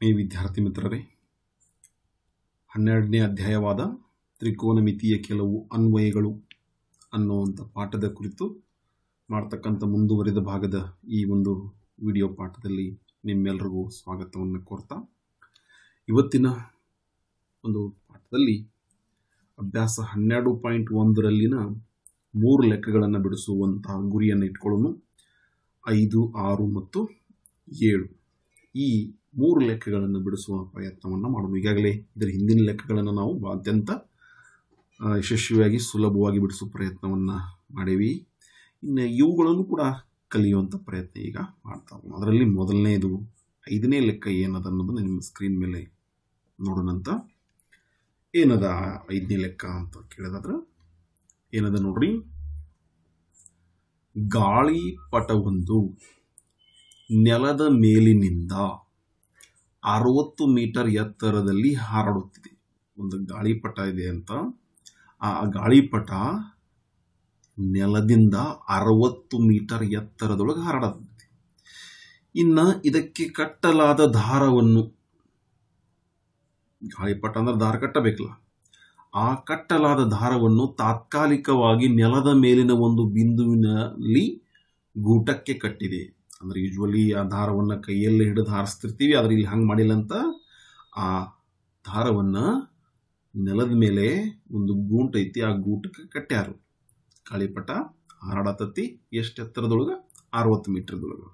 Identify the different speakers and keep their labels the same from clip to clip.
Speaker 1: ಆತ್ಮೀಯ ವಿದ್ಯಾರ್ಥಿ ಮಿತ್ರರೇ ಹನ್ನೆರಡನೇ ಅಧ್ಯಾಯವಾದ ತ್ರಿಕೋನಮಿತಿಯ ಕೆಲವು ಅನ್ವಯಗಳು ಅನ್ನುವಂಥ ಪಾಠದ ಕುರಿತು ಮಾಡ್ತಕ್ಕಂಥ ಮುಂದುವರಿದ ಭಾಗದ ಈ ಒಂದು ವಿಡಿಯೋ ಪಾಠದಲ್ಲಿ ನಿಮ್ಮೆಲ್ಲರಿಗೂ ಸ್ವಾಗತವನ್ನು ಕೋರ್ತಾ ಇವತ್ತಿನ ಒಂದು ಪಾಠದಲ್ಲಿ ಅಭ್ಯಾಸ ಹನ್ನೆರಡು ಪಾಯಿಂಟ್ ಒಂದರಲ್ಲಿನ ಮೂರು ಲೆಕ್ಕಗಳನ್ನು ಬಿಡಿಸುವಂತಹ ಗುರಿಯನ್ನು ಇಟ್ಕೊಳ್ಳೋನು ಐದು ಆರು ಮತ್ತು ಏಳು ಈ ಮೂರು ಲೆಕ್ಕಗಳನ್ನು ಬಿಡಿಸುವ ಪ್ರಯತ್ನವನ್ನು ಮಾಡೋಣ ಈಗಾಗಲೇ ಇದರ ಹಿಂದಿನ ಲೆಕ್ಕಗಳನ್ನು ನಾವು ಬ- ಅತ್ಯಂತ ಆ, ಯಶಸ್ವಿಯಾಗಿ ಸುಲಭವಾಗಿ ಬಿಡಿಸುವ ಪ್ರಯತ್ನವನ್ನು ಮಾಡೀವಿ ಇನ್ನು ಇವುಗಳನ್ನು ಕೂಡ ಕಲಿಯುವಂಥ ಪ್ರಯತ್ನ ಈಗ ಮಾಡ್ತಾ ಹೋಗೋಣ ಅದರಲ್ಲಿ ಮೊದಲನೇದು ಐದನೇ ಲೆಕ್ಕ ಏನದ ಅನ್ನೋದನ್ನು ನಿಮ್ಮ ಸ್ಕ್ರೀನ್ ಮೇಲೆ ನೋಡೋಣಂತ ಏನದ ಆ ಐದನೇ ಲೆಕ್ಕ ಅಂತ ಕೇಳಿದಾದ್ರೆ ಏನದ ನೋಡ್ರಿ ಗಾಳಿಪಟವೊಂದು ನೆಲದ ಮೇಲಿನಿಂದ ಅರವತ್ತು ಮೀಟರ್ ಎತ್ತರದಲ್ಲಿ ಹಾರಾಡುತ್ತಿದೆ ಒಂದು ಗಾಳಿಪಟ ಇದೆ ಅಂತ ಆ ಗಾಳಿಪಟ ನೆಲದಿಂದ ಅರವತ್ತು ಮೀಟರ್ ಎತ್ತರದೊಳಗೆ ಹಾರಾಡುತ್ತಿದೆ ಇನ್ನ ಇದಕ್ಕೆ ಕಟ್ಟಲಾದ ದಾರವನ್ನು ಗಾಳಿಪಟ ಅಂದ್ರೆ ದಾರ ಕಟ್ಟಬೇಕಲ್ಲ ಆ ಕಟ್ಟಲಾದ ದಾರವನ್ನು ತಾತ್ಕಾಲಿಕವಾಗಿ ನೆಲದ ಮೇಲಿನ ಒಂದು ಬಿಂದುವಿನಲ್ಲಿ ಗೂಟಕ್ಕೆ ಕಟ್ಟಿದೆ ಅಂದ್ರೆ ಯೂಶ್ವಲಿ ಆ ದಾರವನ್ನು ಕೈಯಲ್ಲಿ ಹಿಡಿದು ಹಾರಿಸ್ತಿರ್ತೀವಿ ಆದ್ರೆ ಇಲ್ಲಿ ಹಂಗೆ ಮಾಡಿಲ್ಲ ಅಂತ ಆ ದಾರವನ್ನ ನೆಲದ ಮೇಲೆ ಒಂದು ಗೂಂಟ್ ಐತಿ ಆ ಗೂಟಕ್ಕೆ ಕಟ್ಟ್ಯಾರು ಗಾಳಿಪಟ ಹಾರಾಡತತಿ ಎಷ್ಟು ಎತ್ತರದೊಳಗೆ ಅರವತ್ತು ಮೀಟರ್ದೊಳಗೆ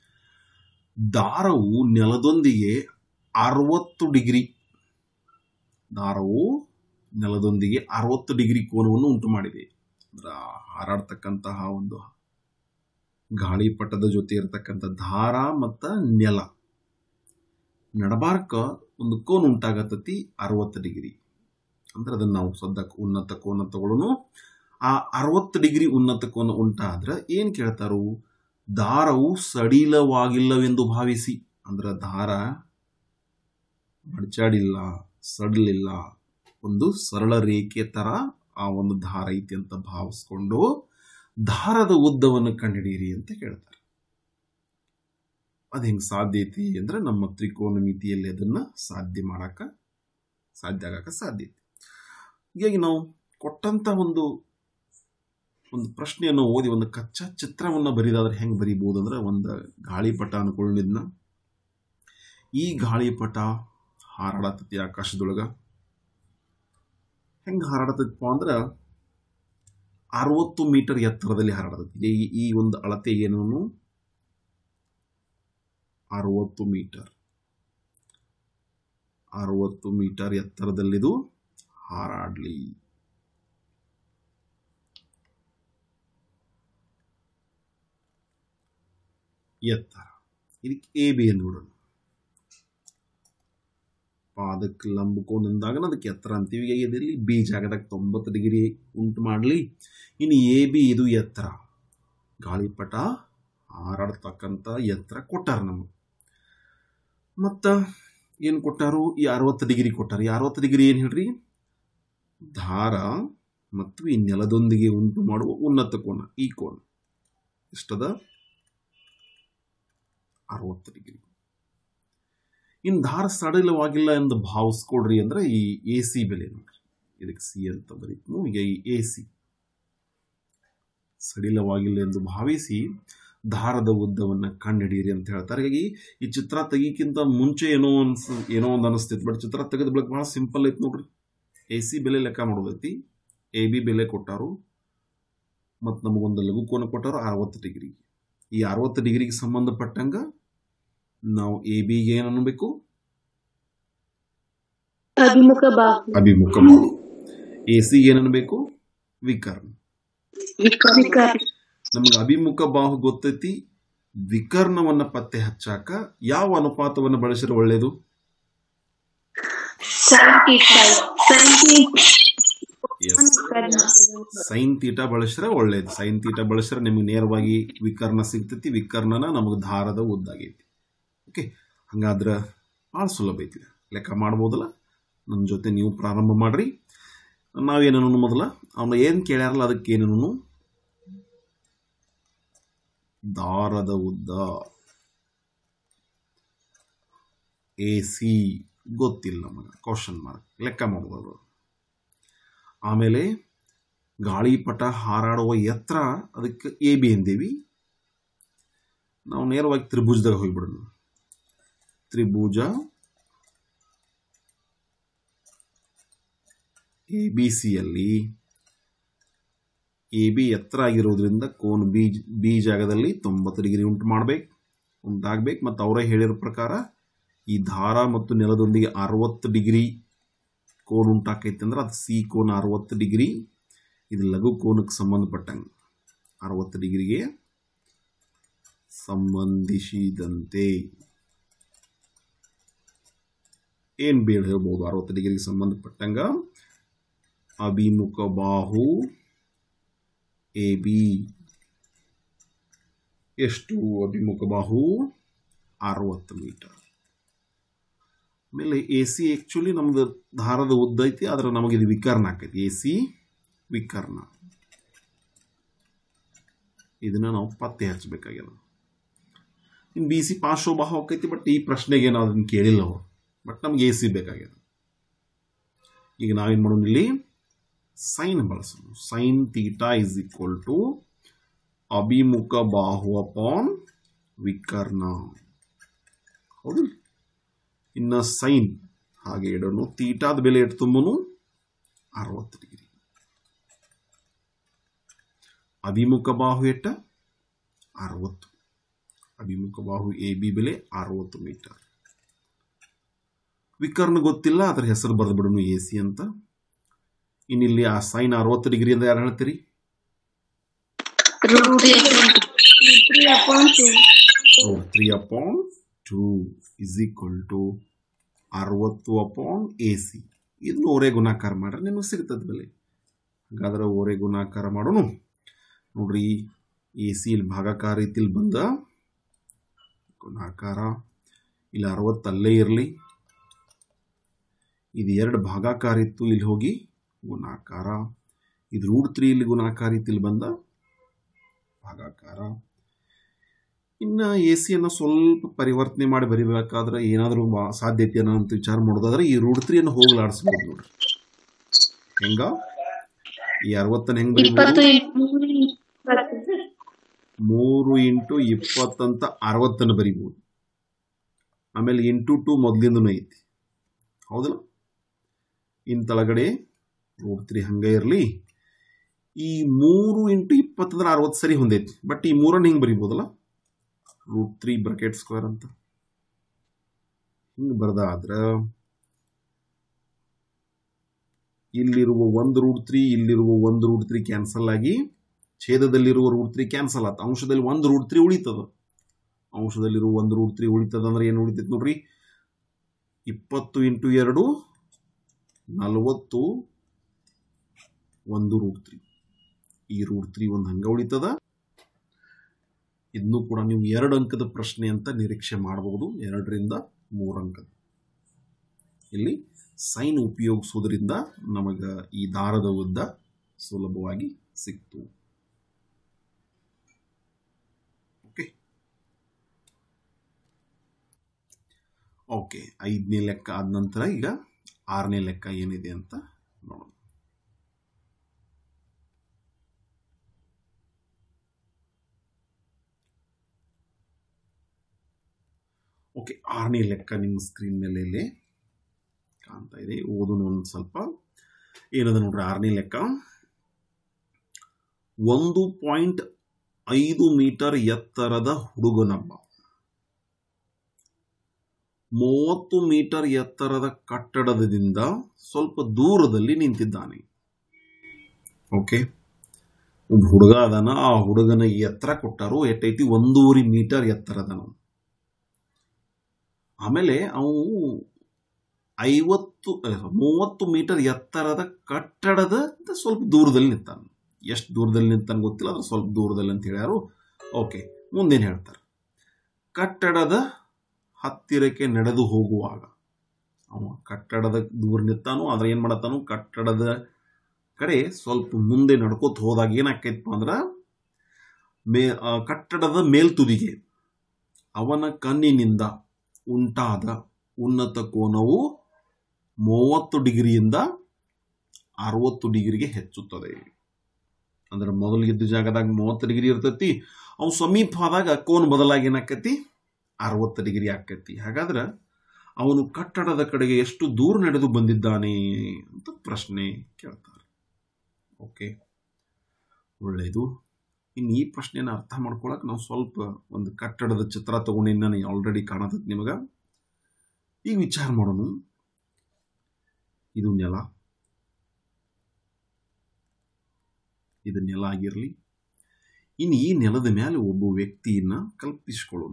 Speaker 1: ದಾರವು ನೆಲದೊಂದಿಗೆ ಅರವತ್ತು ಡಿಗ್ರಿ ದಾರವು ನೆಲದೊಂದಿಗೆ ಅರವತ್ತು ಡಿಗ್ರಿ ಕೋನವನ್ನು ಉಂಟು ಮಾಡಿದೆ ಅಂದ್ರೆ ಆ ಹಾರಾಡ್ತಕ್ಕಂತಹ ಒಂದು ಗಾಳಿಪಟದ ಜೊತೆ ಇರತಕ್ಕಂಥ ದಾರ ಮತ್ತು ನೆಲ ನಡಬಾರ್ಕ ಒಂದು ಕೋನ ಉಂಟಾಗತತಿ ಅರವತ್ತು ಡಿಗ್ರಿ ಅಂದ್ರೆ ಅದನ್ನು ನಾವು ಸದ್ಯಕ್ಕೆ ಉನ್ನತ ಕೋನ ತಗೊಳ್ಳೋನು ಆ ಅರವತ್ತು ಡಿಗ್ರಿ ಉನ್ನತ ಕೋನ ಉಂಟಾದ್ರೆ ಏನು ಕೇಳ್ತಾರು ದಾರವು ಸಡಿಲವಾಗಿಲ್ಲವೆಂದು ಭಾವಿಸಿ ಅಂದ್ರೆ ದಾರ ಮಡಚಾಡಿಲ್ಲ ಸಡಲಿಲ್ಲ ಒಂದು ಸರಳ ರೇಖೆ ತರ ಆ ಒಂದು ದಾರ ಐತಿ ಅಂತ ಭಾವಿಸ್ಕೊಂಡು ದಾರದ ಉದ್ದವನ್ನು ಕಂಡುಹಿಡಿಯಿರಿ ಅಂತ ಕೇಳ್ತಾರೆ ಅದು ಹೆಂಗೆ ಸಾಧ್ಯ ಐತಿ ಅಂದ್ರೆ ನಮ್ಮ ತ್ರಿಕೋನ ಮಿತಿಯಲ್ಲಿ ಅದನ್ನ ಸಾಧ್ಯ ಮಾಡಕ ಸಾಧ್ಯ ಆಗಕ ಸಾಧ್ಯ ಐತಿ ಹೀಗಾಗಿ ನಾವು ಕೊಟ್ಟಂತ ಒಂದು ಒಂದು ಪ್ರಶ್ನೆಯನ್ನು ಓದಿ ಒಂದು ಕಚ್ಚಾ ಚಿತ್ರವನ್ನು ಬರೀದಾದ್ರೆ ಹೆಂಗೆ ಬರೀಬಹುದು ಅಂದ್ರೆ ಒಂದು ಗಾಳಿಪಟ ಅನ್ಕೊಂಡಿದ್ನ ಈ ಗಾಳಿಪಟ ಹಾರಾಡತತಿ ಆಕಾಶದೊಳಗ ಹೆಂಗೆ ಹಾರಾಡತೈತಪ್ಪ ಅಂದ್ರೆ ಅರವತ್ತು ಮೀಟರ್ ಎತ್ತರದಲ್ಲಿ ಹಾರಾಡತೈತಿ ಈ ಈ ಒಂದು ಅಳತೆ ಏನು ಅರವತ್ತು ಮೀಟರ್ ಅರವತ್ತು ಮೀಟರ್ ಎತ್ತರದಲ್ಲಿದು ಹಾರಾಡ್ಲಿ ಎತ್ತರ ಇದಕ್ಕೆ ಎ ಬಿ ಎಂದು ನೋಡೋಣ ಪಾದಕ್ಕೆ ಲಂಬಕೋನಂದಾಗ ಅದಕ್ಕೆ ಎತ್ತರ ಅಂತೀವಿ ಈಗ ಇದರಲ್ಲಿ ಬಿ ಜಾಗದಾಗ ತೊಂಬತ್ತು ಡಿಗ್ರಿ ಉಂಟು ಮಾಡಲಿ ಇನ್ನು ಎ ಬಿ ಇದು ಎತ್ತರ ಗಾಳಿಪಟ ಹಾರಾಡ್ತಕ್ಕಂಥ ಎತ್ತರ ಕೊಟ್ಟಾರ ನಮಗೆ ಮತ್ತು ಏನು ಕೊಟ್ಟಾರು ಈ ಅರವತ್ತು ಡಿಗ್ರಿ ಕೊಟ್ಟಾರ ಈ ಅರವತ್ತು ಡಿಗ್ರಿ ಏನು ಹೇಳ್ರಿ ದಾರ ಮತ್ತು ಈ ನೆಲದೊಂದಿಗೆ ಉಂಟು ಮಾಡುವ ಉನ್ನತ ಕೋನ ಈ ಕೋನ ಎಷ್ಟದ ಅರವತ್ತು ಡಿಗ್ರಿ ಇನ್ನು ದಾರ ಸಡಿಲವಾಗಿಲ್ಲ ಎಂದು ಭಾವಿಸ್ಕೊಡ್ರಿ ಅಂದ್ರೆ ಈ ಎ ಸಿ ಬೆಲೆ ನೋಡ್ರಿ ಇದಕ್ಕೆ ಸಿ ಅಂತ ಬರೀತು ಈಗ ಈ ಎ ಸಿ ಸಡಿಲವಾಗಿಲ್ಲ ಎಂದು ಭಾವಿಸಿ ದಾರದ ಉದ್ದವನ್ನು ಕಂಡುಹಿಡಿಯಿರಿ ಅಂತ ಹೇಳ್ತಾರೆ ಹಾಗಾಗಿ ಈ ಚಿತ್ರ ತೆಗಿಕ್ಕಿಂತ ಮುಂಚೆ ಏನೋ ಅನ್ಸ್ ಏನೋ ಒಂದು ಅನಿಸ್ತೈತಿ ಬಟ್ ಚಿತ್ರ ತೆಗೆದ ಬಳಿಕ ಭಾಳ ಸಿಂಪಲ್ ಐತಿ ನೋಡ್ರಿ ಎ ಸಿ ಬೆಲೆ ಲೆಕ್ಕ ಮಾಡೋದೈತಿ ಎ ಬಿ ಬೆಲೆ ಕೊಟ್ಟಾರು ಮತ್ತು ನಮಗೊಂದು ಲಘು ಕೋನ ಕೊಟ್ಟಾರು ಅರವತ್ತು ಡಿಗ್ರಿ ಈ ಅರವತ್ತು ಡಿಗ್ರಿಗೆ ಸಂಬಂಧಪಟ್ಟಂಗ ನಾವು ಎ ಬಿಗೆ ಏನು ಅನ್ಬೇಕು
Speaker 2: ಅಭಿಮುಖ ಬಾಹು
Speaker 1: ಅಭಿಮುಖ ಬಾಹು ಎ ಸಿಗೆ ಏನು ಅನ್ಬೇಕು ವಿಕರ್ಣ
Speaker 2: ವಿಕಾರ
Speaker 1: ನಮಗೆ ಅಭಿಮುಖ ಬಾಹು ಗೊತ್ತೈತಿ ವಿಕರ್ಣವನ್ನ ಪತ್ತೆ ಹಚ್ಚಾಕ ಯಾವ ಅನುಪಾತವನ್ನು ಬಳಸಿದ್ರೆ ಒಳ್ಳೆಯದು ಸೈನ್ ತೀಟ ಬಳಸಿದ್ರೆ ಒಳ್ಳೇದು ಸೈನ್ ತೀಟ ಬಳಸಿದ್ರೆ ನಿಮಗೆ ನೇರವಾಗಿ ವಿಕರ್ಣ ಸಿಗ್ತೈತಿ ವಿಕರ್ಣನ ನಮಗೆ ದಾರದ ಉದ್ದಾಗೈತಿ ಓಕೆ ಹಂಗಾದ್ರೆ ಭಾಳ ಸುಲಭ ಐತಿ ಲೆಕ್ಕ ಮಾಡ್ಬೋದಲ್ಲ ನನ್ನ ಜೊತೆ ನೀವು ಪ್ರಾರಂಭ ಮಾಡ್ರಿ ನಾವೇನೇನು ಮೊದಲ ಅವನು ಏನು ಕೇಳ್ಯಾರಲ್ಲ ಅದಕ್ಕೆ ಏನೇನು ದಾರದ ಉದ್ದ ಎ ಸಿ ಗೊತ್ತಿಲ್ಲ ನಮಗೆ ಕ್ವಶನ್ ಮಾರ್ಕ್ ಲೆಕ್ಕ ಮಾಡೋದು ಆಮೇಲೆ ಗಾಳಿಪಟ ಹಾರಾಡುವ ಎತ್ತರ ಅದಕ್ಕೆ ಎ ಬಿ ಎಂದೀವಿ ನಾವು ನೇರವಾಗಿ ತ್ರಿಭುಜದಾಗ ಹೋಗ್ಬಿಡೋಣ ತ್ರಿಭುಜ ಎ ಬಿ ಸಿಯಲ್ಲಿ ಎ ಬಿ ಎತ್ತರ ಆಗಿರೋದ್ರಿಂದ ಕೋನ್ ಬಿ ಬಿ ಜಾಗದಲ್ಲಿ ತೊಂಬತ್ತು ಡಿಗ್ರಿ ಉಂಟು ಮಾಡಬೇಕು ಉಂಟಾಗಬೇಕು ಮತ್ತು ಅವರೇ ಹೇಳಿರೋ ಪ್ರಕಾರ ಈ ದಾರ ಮತ್ತು ನೆಲದೊಂದಿಗೆ ಅರವತ್ತು ಡಿಗ್ರಿ ಕೋನ್ ಉಂಟಾಕೈತೆ ಅಂದ್ರೆ ಅದು ಸಿ ಕೋನ್ ಅರವತ್ತು ಡಿಗ್ರಿ ಇದು ಲಘು ಕೋನಕ್ಕೆ ಸಂಬಂಧಪಟ್ಟಂಗೆ ಅರವತ್ತು ಡಿಗ್ರಿಗೆ ಸಂಬಂಧಿಸಿದಂತೆ ಏನು ಬೇಡ ಹೇಳ್ಬೋದು ಅರವತ್ತು ಡಿಗ್ರಿಗೆ ಸಂಬಂಧಪಟ್ಟಂಗ ಅಭಿಮುಖ ಬಾಹು ಎ ಬಿ ಎಷ್ಟು ಅಭಿಮುಖ ಬಾಹು ಅರವತ್ತು ಮೀಟರ್ ಆಮೇಲೆ ಎ ಸಿ ಆ್ಯಕ್ಚುಲಿ ನಮ್ದು ದಾರದ ಉದ್ದ ಐತಿ ಆದ್ರೆ ನಮಗೆ ಇದು ವಿಕರ್ಣ ಆಕೈತಿ ಎ ಸಿ ವಿಕರ್ಣ ಇದನ್ನ ನಾವು ಪತ್ತೆ ಹಚ್ಚಬೇಕಾಗ್ಯದ ಇನ್ನು ಬಿ ಸಿ ಪಾರ್ಶ್ವಭಾವ ಆಕೈತಿ ಬಟ್ ಈ ಪ್ರಶ್ನೆಗೆ ನಾವು ಅದನ್ನು ಕೇಳಿಲ್ಲ ಅವರು ಬಟ್ ನಮ್ಗೆ ಎ ಸಿ ಬೇಕಾಗ್ಯದ ಈಗ ನಾವೇನು ಮಾಡೋಣ ಇಲ್ಲಿ ಸೈನ್ ಬಳಸೋಣ sine theta is equal to ಅಭಿಮುಖ ಬಾಹು ಅಪಾನ್ ವಿಕರ್ಣ ಹೌದಿಲ್ಲ ಇನ್ನು ಸೈನ್ ಹಾಗೆ ಇಡೋಣ ತೀಟಾದ ಬೆಲೆ ಎಷ್ಟು ತುಂಬನು ಅರವತ್ತು ಡಿಗ್ರಿ ಅಭಿಮುಖ ಬಾಹು ಎಟ್ಟ ಅರವತ್ತು ಅಭಿಮುಖ ಬಾಹು ಎ ಬಿ ಬೆಲೆ ಅರವತ್ತು ಮೀಟರ್ ವಿಕರ್ಣ ಗೊತ್ತಿಲ್ಲ ಅದರ ಹೆಸರು ಬರೆದು ಬಿಡೋಣ ಎ ಸಿ ಅಂತ ಇನ್ನಿಲ್ಲಿ ಆ ಸೈನ್ ಅರವತ್ತು ಡಿಗ್ರಿ ಅಂತ ಯಾರು ಹೇಳ್ತೀರಿ
Speaker 2: root three upon two.
Speaker 1: Three upon two is equal to ಅರವತ್ತು ಅಪಾನ್ ಎ ಸಿ ಇದನ್ನ ಓರೆ ಗುಣಾಕಾರ ಮಾಡ್ರೆ ನಿಮಗೆ ಸಿಗ್ತದೆ ಬೆಲೆ ಹಾಗಾದ್ರೆ ಓರೆ ಗುಣಾಕಾರ ಮಾಡೋಣ ನೋಡ್ರಿ ಎ ಸಿ ಇಲ್ಲಿ ಭಾಗಾಕಾರ ರೀತಿಲಿ ಬಂದ ಗುಣಾಕಾರ ಇಲ್ಲಿ ಅರವತ್ತು ಅಲ್ಲೇ ಇರಲಿ ಇದು ಎರಡು ಭಾಗಾಕಾರ ಇತ್ತು ಇಲ್ಲಿ ಹೋಗಿ ಗುಣಾಕಾರ ಇದು ರೂಟ್ ತ್ರೀ ಇಲ್ಲಿ ಗುಣಾಕಾರ ರೀತಿಲಿ ಬಂದ ಭಾಗಾಕಾರ ಇನ್ನು ಎ ಸಿಯನ್ನು ಸ್ವಲ್ಪ ಪರಿವರ್ತನೆ ಮಾಡಿ ಬರಿಬೇಕಾದ್ರೆ ಏನಾದರೂ ಸಾಧ್ಯತೆಯನ್ನು ಅಂತ ವಿಚಾರ ಮಾಡೋದಾದ್ರೆ ಈ ರೂಟ್ ತ್ರೀಯನ್ನು ಹೋಗ್ಲಾಡಿಸ್ಬೋದು ನೋಡ್ರಿ ಹೆಂಗ ಈ ಅರವತ್ತನ್ನು ಹೆಂಗ್
Speaker 2: ಇಪ್ಪತ್ತು
Speaker 1: ಬರಿಬೋದು
Speaker 2: ಇಂಟು ಇಪ್ಪತ್ತು
Speaker 1: ಮೂರು ಇಂಟು ಇಪ್ಪತ್ತಂತ ಅರವತ್ತನ್ನು ಬರಿಬೋದು ಆಮೇಲೆ ಇಂಟು ಟು ಮೊದಲಿಂದನೂ ಐತಿ ಹೌದಲ್ಲ ಇನ್ನು ತಳಗಡೆ ರೂಟ್ ತ್ರೀ ಹಂಗೆ ಇರಲಿ ಈ ಮೂರು ಇಂಟು ಇಪ್ಪತ್ತಂದ್ರೆ ಅರವತ್ತು ಸರಿ ಹೊಂದೈತಿ ಬಟ್ ಈ ಮೂರನ್ನು ಹಿಂಗೆ ಬರಿಬೋದಲ್ಲ ರೂಟ್ ತ್ರೀ ಬ್ರಕೆಟ್ ಸ್ಕ್ವೇರ್ ಅಂತ ಹಿಂಗೆ ಬರ್ದಾದ್ರೆ ಇಲ್ಲಿರುವ ಒಂದು ರೂಟ್ ತ್ರೀ ಇಲ್ಲಿರುವ ಒಂದು ರೂಟ್ ತ್ರೀ ಕ್ಯಾನ್ಸಲ್ ಆಗಿ ಛೇದದಲ್ಲಿರುವ ರೂಟ್ ತ್ರೀ ಕ್ಯಾನ್ಸಲ್ ಆತ ಅಂಶದಲ್ಲಿ ಒಂದು ರೂಟ್ ತ್ರೀ ಉಳಿತದ ಅಂಶದಲ್ಲಿರುವ ಒಂದು ರೂಟ್ ತ್ರೀ ಉಳಿತದ ಅಂದ್ರೆ ಏನು ಉಳಿತೈತೆ ನೋಡ್ರಿ ಇಪ್ಪತ್ತು ಇಂಟು ಎರಡು ನಲವತ್ತು ಒಂದು ರೂಟ್ ತ್ರೀ ಈ ರೂಟ್ ತ್ರೀ ಒಂದು ಹಂಗೆ ಉಳಿತದ ಇದನ್ನು ಕೂಡ ನೀವು ಎರಡು ಅಂಕದ ಪ್ರಶ್ನೆ ಅಂತ ನಿರೀಕ್ಷೆ ಮಾಡಬಹುದು ಎರಡರಿಂದ ಮೂರು ಅಂಕದ ಇಲ್ಲಿ ಸೈನ್ ಉಪಯೋಗಿಸೋದ್ರಿಂದ ನಮಗೆ ಈ ದಾರದ ಉದ್ದ ಸುಲಭವಾಗಿ ಸಿಕ್ತು ಓಕೆ ಓಕೆ ಐದನೇ ಲೆಕ್ಕ ಆದ ನಂತರ ಈಗ ಆರನೇ ಲೆಕ್ಕ ಏನಿದೆ ಅಂತ ನೋಡೋಣ ಓಕೆ ಆರನೇ ಲೆಕ್ಕ ನಿಮ್ಮ ಸ್ಕ್ರೀನ್ ಮೇಲೆ ಇಲ್ಲಿ ಕಾಣ್ತಾ ಇದೆ ಓದೋಣ ಒಂದು ಸ್ವಲ್ಪ ಏನದ ನೋಡ್ರಿ ಆರನೇ ಲೆಕ್ಕ ಒಂದು ಪಾಯಿಂಟ್ ಐದು ಮೀಟರ್ ಎತ್ತರದ ಹುಡುಗನೊಬ್ಬ ಮೂವತ್ತು ಮೀಟರ್ ಎತ್ತರದ ಕಟ್ಟಡದಿಂದ ಸ್ವಲ್ಪ ದೂರದಲ್ಲಿ ನಿಂತಿದ್ದಾನೆ ಓಕೆ ಒಬ್ಬ ಹುಡುಗ ಅದಾನ ಆ ಹುಡುಗನ ಎತ್ತರ ಕೊಟ್ಟರು ಎಟ್ಟೈತಿ ಒಂದೂವರೆ ಮೀಟರ್ ಎತ್ತರದನು ಆಮೇಲೆ ಅವನು ಐವತ್ತು ಅಹ್, ಮೂವತ್ತು ಮೀಟರ್ ಎತ್ತರದ ಕಟ್ಟಡದ ಸ್ವಲ್ಪ ದೂರದಲ್ಲಿ ನಿಂತಾನ ಎಷ್ಟು ದೂರದಲ್ಲಿ ನಿಂತಾನ ಗೊತ್ತಿಲ್ಲ ಅದ್ರ ಸ್ವಲ್ಪ ದೂರದಲ್ಲಿ ಅಂತ ಹೇಳ್ಯಾರು ಓಕೆ ಮುಂದೇನು ಹೇಳ್ತಾರೆ ಕಟ್ಟಡದ ಹತ್ತಿರಕ್ಕೆ ನಡೆದು ಹೋಗುವಾಗ ಅವ ಕಟ್ಟಡದ ದೂರ ನಿಂತಾನು ಆದ್ರೆ ಏನು ಮಾಡತ್ತಾನು ಕಟ್ಟಡದ ಕಡೆ ಸ್ವಲ್ಪ ಮುಂದೆ ನಡ್ಕೋತ ಹೋದಾಗ ಏನಾಕೈತಪ್ಪ ಅಂದ್ರೆ ಮೇ ಆ ಕಟ್ಟಡದ ಮೇಲ್ತುದಿಗೆ ಅವನ ಕಣ್ಣಿನಿಂದ ಉಂಟಾದ ಉನ್ನತ ಕೋನವು ಮೂವತ್ತು ಡಿಗ್ರಿಯಿಂದ ಅರವತ್ತು ಡಿಗ್ರಿಗೆ ಹೆಚ್ಚುತ್ತದೆ ಅಂದ್ರೆ ಮೊದಲಿಗಿದ್ದ ಜಾಗದಾಗ ಮೂವತ್ತು ಡಿಗ್ರಿ ಇರ್ತೈತಿ ಅವು ಸಮೀಪ ಆದಾಗ ಕೋನ್ ಬದಲಾಗಿ ಏನಾಕೈತಿ ಅರವತ್ತು ಡಿಗ್ರಿ ಆಕೈತಿ ಹಾಗಾದ್ರೆ ಅವನು ಕಟ್ಟಡದ ಕಡೆಗೆ ಎಷ್ಟು ದೂರ ನಡೆದು ಬಂದಿದ್ದಾನೆ ಅಂತ ಪ್ರಶ್ನೆ ಕೇಳ್ತಾರೆ ಓಕೆ ಒಳ್ಳೆಯದು ಇನ್ನು ಈ ಪ್ರಶ್ನೆನ ಅರ್ಥ ಮಾಡ್ಕೊಳಕ್ಕೆ ನಾವು ಸ್ವಲ್ಪ ಒಂದು ಕಟ್ಟಡದ ಚಿತ್ರ ತಗೊಂಡಿನಿ ನಾನು ಆಲ್ರೆಡಿ ಕಾಣತೈತಿ ನಿಮಗೆ ಈಗ ವಿಚಾರ ಮಾಡೋಣ ಇದು ನೆಲ ಇದು ನೆಲ ಆಗಿರಲಿ ಇನ್ನು ಈ ನೆಲದ ಮೇಲೆ ಒಬ್ಬ ವ್ಯಕ್ತಿಯನ್ನ ಕಲ್ಪಿಸ್ಕೊಳ್ಳೋಣ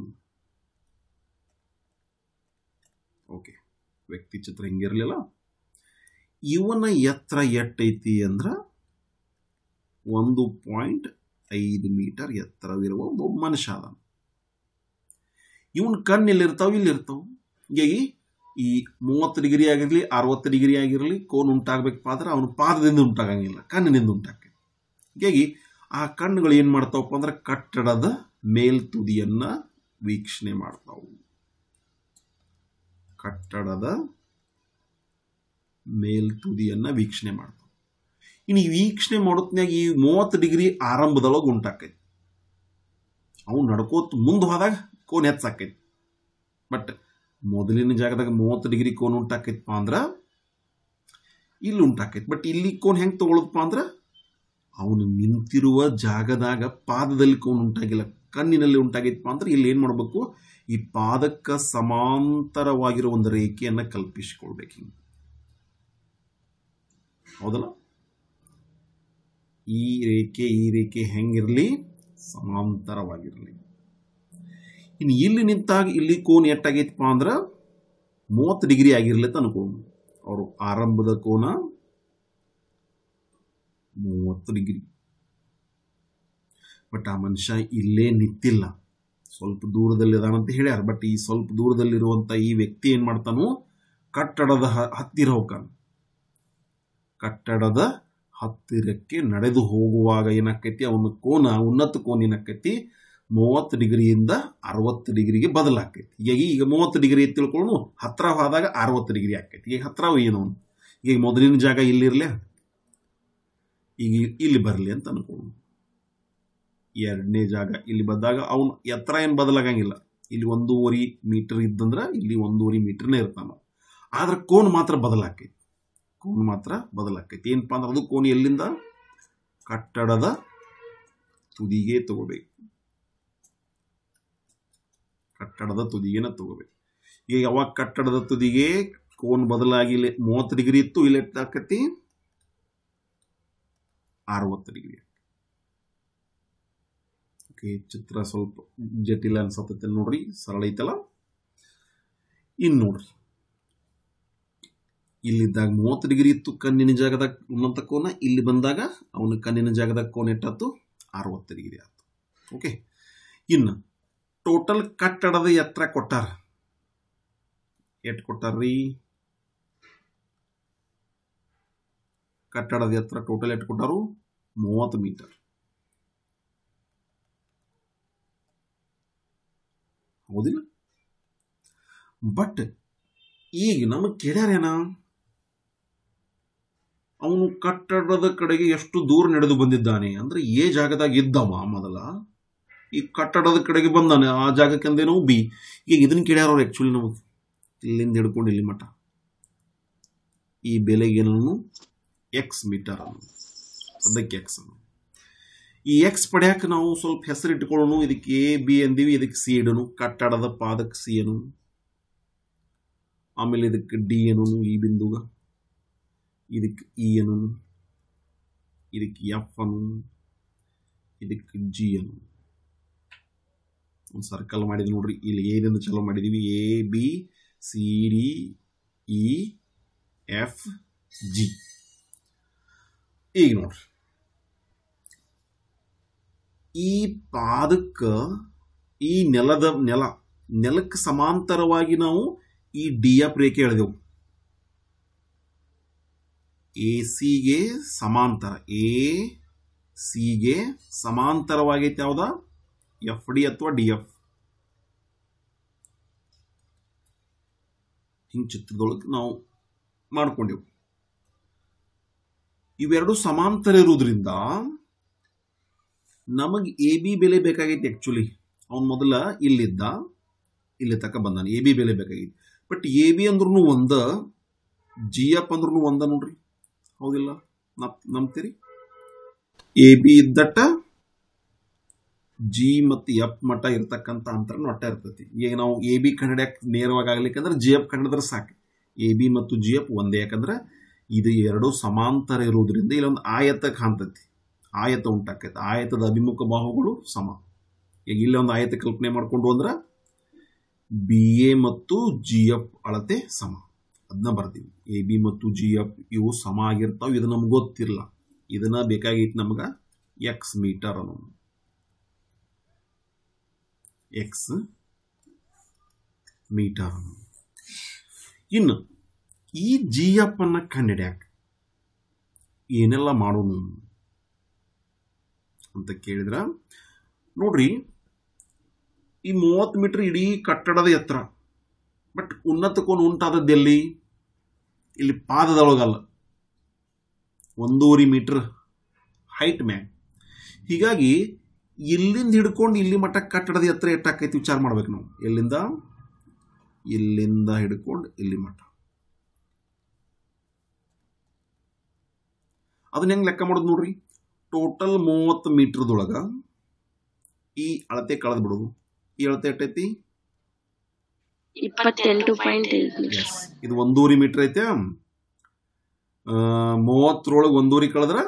Speaker 1: ಓಕೆ ವ್ಯಕ್ತಿ ಚಿತ್ರ ಹಿಂಗಿರಲಿಲ್ಲ ಇವನ ಎತ್ತರ ಎಟ್ಟೈತಿ ಅಂದ್ರೆ ಒಂದು ಪಾಯಿಂಟ್ ಐದು ಮೀಟರ್ ಎತ್ತರವಿರುವ ಒಬ್ಬ ಮನುಷ್ಯ ಅದ ಇವನ್ ಕಣ್ಣು ಎಲ್ಲಿರ್ತಾವ ಇಲ್ಲಿರ್ತಾವ ಹೀಗಾಗಿ ಈ ಮೂವತ್ತು ಡಿಗ್ರಿ ಆಗಿರಲಿ ಅರವತ್ತು ಡಿಗ್ರಿ ಆಗಿರಲಿ ಕೋನ್ ಉಂಟಾಗಬೇಕಪ್ಪ ಅಂದ್ರೆ ಅವನ ಪಾದದಿಂದ ಉಂಟಾಗಂಗಿಲ್ಲ ಕಣ್ಣಿನಿಂದ ಉಂಟಾಕೈತಿ ಹೀಗಾಗಿ ಆ ಕಣ್ಣುಗಳು ಏನು ಮಾಡ್ತಾವಪ್ಪ ಅಂದ್ರೆ ಕಟ್ಟಡದ ಮೇಲ್ತುದಿಯನ್ನ ವೀಕ್ಷಣೆ ಮಾಡ್ತಾವು ಕಟ್ಟಡದ ಮೇಲ್ತುದಿಯನ್ನ ವೀಕ್ಷಣೆ ಮಾಡ್ತಾವ ಇನ್ನು ಈ ವೀಕ್ಷಣೆ ಮಾಡೋತ್ನ್ಯಾಗ ಈ ಮೂವತ್ತು ಡಿಗ್ರಿ ಆರಂಭದೊಳಗೆ ಉಂಟಾಕೈತಿ ಅವು ನಡ್ಕೋತ ಮುಂದೆ ಹೋದಾಗ ಕೋನ್ ಹೆಚ್ಚಾಕೈತಿ ಬಟ್ ಮೊದಲಿನ ಜಾಗದಾಗ ಮೂವತ್ತು ಡಿಗ್ರಿ ಕೋನ್ ಉಂಟಾಕೈತಪ್ಪ ಅಂದ್ರೆ ಇಲ್ಲಿ ಉಂಟಾಕೈತಿ ಬಟ್ ಇಲ್ಲಿ ಕೋನ್ ಹೆಂಗೆ ತಗೊಳದಪ್ಪ ಅಂದ್ರೆ ಅವನು ನಿಂತಿರುವ ಜಾಗದಾಗ ಪಾದದಲ್ಲಿ ಕೋನ್ ಉಂಟಾಗಿಲ್ಲ ಕಣ್ಣಿನಲ್ಲಿ ಉಂಟಾಗೈತಪ್ಪ ಅಂದ್ರೆ ಇಲ್ಲಿ ಏನು ಮಾಡಬೇಕು ಈ ಪಾದಕ್ಕೆ ಸಮಾಂತರವಾಗಿರೋ ಒಂದು ರೇಖೆಯನ್ನು ಕಲ್ಪಿಸಿಕೊಳ್ಬೇಕು ಹಿಂಗೆ ಹೌದಲ್ಲ ಈ ರೇಖೆ ಈ ರೇಖೆ ಹೆಂಗಿರಲಿ ಸಮಾಂತರವಾಗಿರಲಿ ಇನ್ನು ಇಲ್ಲಿ ನಿಂತಾಗ ಇಲ್ಲಿ ಕೋನ್ ಎಟ್ಟಾಗೈತಪ್ಪ ಅಂದ್ರೆ ಮೂವತ್ತು ಡಿಗ್ರಿ ಆಗಿರ್ಲಿ ಅಂತ ಅನ್ಕೋಣ ಅವರು ಆರಂಭದ ಕೋನ ಮೂವತ್ತು ಡಿಗ್ರಿ ಬಟ್ ಆ ಮನುಷ್ಯ ಇಲ್ಲೇ ನಿಂತಿಲ್ಲ ಸ್ವಲ್ಪ ದೂರದಲ್ಲಿ ಅದಾನಂತ ಹೇಳ್ಯಾರ ಬಟ್ ಈ ಸ್ವಲ್ಪ ದೂರದಲ್ಲಿರುವಂಥ ಈ ವ್ಯಕ್ತಿ ಏನು ಮಾಡ್ತಾನೋ ಕಟ್ಟಡದ ಹ- ಹತ್ತಿರ ಹೋಗ್ತಾನ ಕಟ್ಟಡದ ಹತ್ತಿರಕ್ಕೆ ನಡೆದು ಹೋಗುವಾಗ ಏನಾಕೈತಿ ಅವನ ಕೋನ ಉನ್ನತ ಕೋನ ಏನಾಕೈತಿ ಮೂವತ್ತು ಡಿಗ್ರಿಯಿಂದ ಅರವತ್ತು ಡಿಗ್ರಿಗೆ ಬದಲಾಕೈತಿ ಈಗ ಈಗ ಮೂವತ್ತು ಡಿಗ್ರಿ ತಿಳ್ಕೊಂಡು ಹತ್ರ ಹೋದಾಗ ಅರವತ್ತು ಡಿಗ್ರಿ ಆಕೈತಿ ಈಗ ಹತ್ರ ಏನು ಈಗ ಮೊದಲಿನ ಜಾಗ ಇಲ್ಲಿರ್ಲೆ ಈಗ ಇಲ್ಲಿ ಬರಲಿ ಅಂತ ಅನ್ಕೊಂಡು ಎರಡನೇ ಜಾಗ ಇಲ್ಲಿ ಬಂದಾಗ ಅವನು ಎತ್ತರ ಏನು ಬದಲಾಗಂಗಿಲ್ಲ ಇಲ್ಲಿ ಒಂದೂವರೆ ಮೀಟರ್ ಇದ್ದಂದ್ರೆ ಇಲ್ಲಿ ಒಂದೂವರೆ ಮೀಟರ್ನೇ ಇರ್ತಾನ ಆದ್ರೆ ಕೋನ್ ಮಾತ್ರ ಬದಲಾಕೈತಿ ಕೋನ್ ಮಾತ್ರ ಬದಲಾಕೈತಿ ಏನಪ್ಪಾ ಅಂದ್ರೆ ಅದು ಕೋನ್ ಎಲ್ಲಿಂದ ಕಟ್ಟಡದ ತುದಿಗೆ ತಗೋಬೇಕು ಕಟ್ಟಡದ ತುದಿಗೆನ ತಗೋಬೇಕು ಈಗ ಯಾವಾಗ ಕಟ್ಟಡದ ತುದಿಗೆ ಕೋನ್ ಬದಲಾಗಿ ಇಲ್ಲಿ ಮೂವತ್ತು ಡಿಗ್ರಿ ಇತ್ತು ಇಲ್ಲಿ ಎಷ್ಟಾಕತಿ ಅರವತ್ತು ಡಿಗ್ರಿ ಓಕೆ ಚಿತ್ರ ಸ್ವಲ್ಪ ಜಟಿಲ ಅನ್ಸತ್ತೈತೆ ನೋಡ್ರಿ ಸರಳ ಐತಲ್ಲ ಇನ್ನು ನೋಡ್ರಿ ಇಲ್ಲಿದ್ದಾಗ ಮೂವತ್ತು ಡಿಗ್ರಿ ಇತ್ತು ಕಣ್ಣಿನ ಜಾಗದಾಗ ಉನ್ನತ ಕೋನ ಇಲ್ಲಿ ಬಂದಾಗ ಅವನ ಕಣ್ಣಿನ ಜಾಗದಾಗ ಕೋನ ಎಟ್ಟಾತು ಅರವತ್ತು ಡಿಗ್ರಿ ಆಯ್ತು ಓಕೆ ಇನ್ನು ಟೋಟಲ್ ಕಟ್ಟಡದ ಎತ್ತರ ಕೊಟ್ಟಾರ ಎಷ್ಟು ಕೊಟ್ಟಾರ್ರಿ ಕಟ್ಟಡದ ಎತ್ತರ ಟೋಟಲ್ ಎಷ್ಟು ಕೊಟ್ಟಾರು ಮೂವತ್ತು ಮೀಟರ್ ಹೌದಿಲ್ಲ ಬಟ್ ಈಗ ನಮಗೆ ಕೇಳ್ಯಾರೇನ ಅವನು ಕಟ್ಟಡದ ಕಡೆಗೆ ಎಷ್ಟು ದೂರ ನಡೆದು ಬಂದಿದ್ದಾನೆ ಅಂದ್ರೆ ಏ ಜಾಗದಾಗ ಇದ್ದವ ಮೊದಲ ಈ ಕಟ್ಟಡದ ಕಡೆಗೆ ಬಂದಾನೆ ಆ ಜಾಗಕ್ಕೆ ಅಂದೇನೋ ಬಿ ಈಗ ಇದನ್ನ ಕೇಳ್ಯಾರ ಅವ್ರು ಆ್ಯಕ್ಚುಲಿ ನಮಗೆ ಇಲ್ಲಿಂದ ಹಿಡ್ಕೊಂಡು ಇಲ್ಲಿ ಮಠ ಈ ಬೆಲೆಗೇನು ಎಕ್ಸ್ ಮೀಟರ್ ಅನ್ನು ಸದ್ಯಕ್ಕೆ ಎಕ್ಸ್ ಅನ್ನು ಈ ಎಕ್ಸ್ ಪಡ್ಯಾಕ ನಾವು ಸ್ವಲ್ಪ ಹೆಸರು ಇಟ್ಕೊಳ್ಳೋಣ ಇದಕ್ಕೆ ಎ ಬಿ ಅಂದೀವಿ ಇದಕ್ಕೆ ಸಿ ಇಡೋನು ಕಟ್ಟಡದ ಪಾದಕ್ಕೆ ಸಿ ಅನು ಆಮೇಲೆ ಇದಕ್ಕೆ ಡಿ ಅನ್ನೋನು ಈ ಬಿಂದುಗ ಇದಕ್ಕೆ ಇ ಅನ್ನೋನು ಇದಕ್ಕೆ ಎಫ್ ಅನು ಇದಕ್ಕೆ ಜಿ ಅನು ಒಂದು ಸರ್ಕಲ್ ಮಾಡಿದ್ವಿ ನೋಡ್ರಿ ಇಲ್ಲಿ ಏನಿಂದ ಚಲೋ ಮಾಡಿದೀವಿ A B C D E F G ಈಗ ನೋಡ್ರಿ ಈ ಪಾದಕ್ಕೆ ಈ ನೆಲದ ನೆಲ ನೆಲಕ್ಕೆ ಸಮಾಂತರವಾಗಿ ನಾವು ಈ ಡಿ ಎಫ್ ರೇಖೆ ಎಳೆದೆವು ಎ ಸಿಗೆ ಸಮಾಂತರ ಎ ಸಿಗೆ ಸಮಾಂತರವಾಗೈತೆ ಯಾವ್ದ ಎಫ್ ಡಿ ಅಥವಾ ಡಿ ಎಫ್ ಹಿಂಗೆ ಚಿತ್ರದೊಳಗೆ ನಾವು ಮಾಡ್ಕೊಂಡೆವು ಇವೆರಡು ಸಮಾಂತರ ಇರುವುದರಿಂದ ನಮಗೆ ಎ ಬಿ ಬೆಲೆ ಬೇಕಾಗೈತಿ ಆ್ಯಕ್ಚುಲಿ ಅವನು ಮೊದಲ ಇಲ್ಲಿದ್ದ ಇಲ್ಲಿ ತಕ ಬಂದಾನ ಎ ಬಿ ಬೆಲೆ ಬೇಕಾಗೈತಿ ಬಟ್ ಎ ಬಿ ಅಂದ್ರೂ ಒಂದ ಜಿ ಎಫ್ ಅಂದ್ರೂ ಒಂದ ನೋಡ್ರಿ ಹೌದಿಲ್ಲ ನಪ್ ನಂಬ್ತೀರಿ ಎ ಬಿ ಇದ್ದಟ್ಟ ಜಿ ಮತ್ತು ಎಫ್ ಮಟ್ಟ ಇರ್ತಕ್ಕಂಥ ಅಂತರ ಒಟ್ಟ ಇರ್ತೈತಿ ಈಗ ನಾವು ಎ ಬಿ ಕನ್ನಡಕ್ಕೆ ನೇರವಾಗಿ ಆಗ್ಲಿಕ್ಕಂದ್ರೆ ಜಿ ಎಫ್ ಕನ್ನಡದ್ರೆ ಸಾಕು ಎ ಬಿ ಮತ್ತು ಜಿ ಎಫ್ ಒಂದೇ ಯಾಕಂದ್ರೆ ಇದು ಎರಡು ಸಮಾಂತರ ಇರುವುದರಿಂದ ಇಲ್ಲೊಂದು ಆಯತ ಕಾಣ್ತೈತಿ ಆಯತ ಉಂಟಾಕೈತಿ ಆಯತದ ಅಭಿಮುಖ ಬಾಹುಗಳು ಸಮ ಈಗ ಇಲ್ಲಿ ಒಂದು ಆಯತ ಕಲ್ಪನೆ ಮಾಡಿಕೊಂಡು ಅಂದ್ರೆ ಬಿ ಎ ಮತ್ತು ಜಿ ಎಫ್ ಅಳತೆ ಸಮ ಅದನ್ನ ಬರ್ತೀವಿ ಎ ಬಿ ಮತ್ತು ಜಿ ಎಫ್ ಇವು ಸಮ ಆಗಿರ್ತಾವೆ ಇದು ನಮ್ಗೆ ಗೊತ್ತಿಲ್ಲ ಇದನ್ನ ಬೇಕಾಗಿತ್ತು ನಮ್ಗೆ ಎಕ್ಸ್ ಮೀಟರ್ ಅನ್ನೋದು ಎಕ್ಸ್ ಮೀಟರ್ ಅನ್ನೋದು ಇನ್ನು ಈ ಜಿ ಎಫ್ ಅನ್ನ ಕಂಡಿಡ್ಯಾಕ ಏನೆಲ್ಲ ಮಾಡೋಣ ಅಂತ ಕೇಳಿದ್ರ ನೋಡ್ರಿ ಈ ಮೂವತ್ತು ಮೀಟರ್ ಇಡೀ ಕಟ್ಟಡದ ಎತ್ತರ ಬಟ್ ಉನ್ನತ ಕೋನ ಉಂಟಾದದ್ದು ಎಲ್ಲಿ ಇಲ್ಲಿ ಪಾದದೊಳಗಲ್ಲ ಒಂದೂವರೆ ಮೀಟರ್ ಹೈಟ್ ಮ್ಯಾಗ್ ಹೀಗಾಗಿ ಇಲ್ಲಿಂದ ಹಿಡ್ಕೊಂಡು ಇಲ್ಲಿ ಮಟ್ಟ ಕಟ್ಟಡದ ಎತ್ತರ ಎಷ್ಟಾಕೈತಿ ವಿಚಾರ ಮಾಡ್ಬೇಕು ನಾವು ಎಲ್ಲಿಂದ ಇಲ್ಲಿಂದ ಹಿಡ್ಕೊಂಡು ಇಲ್ಲಿ ಮಟ್ಟ ಅದನ್ನ ಹೆಂಗೆ ಲೆಕ್ಕ ಮಾಡೋದು ನೋಡ್ರಿ ಟೋಟಲ್ ಮೂವತ್ತು ಮೀಟರ್ದೊಳಗ ಈ ಅಳತೆ ಕಳೆದು ಬಿಡೋದು ಈ ಅಳತೆ ಎಷ್ಟೈತಿ
Speaker 2: ಇಪ್ಪತ್ತೆಂಟು ಪಾಯಿಂಟ್ ಐದು
Speaker 1: ಎಸ್ ಇದು ಒಂದೂವರೆ ಮೀಟರ್ ಐತೆ ಮೂವತ್ತರೊಳಗೆ ಒಂದೂವರೆ ಕಳೆದ್ರ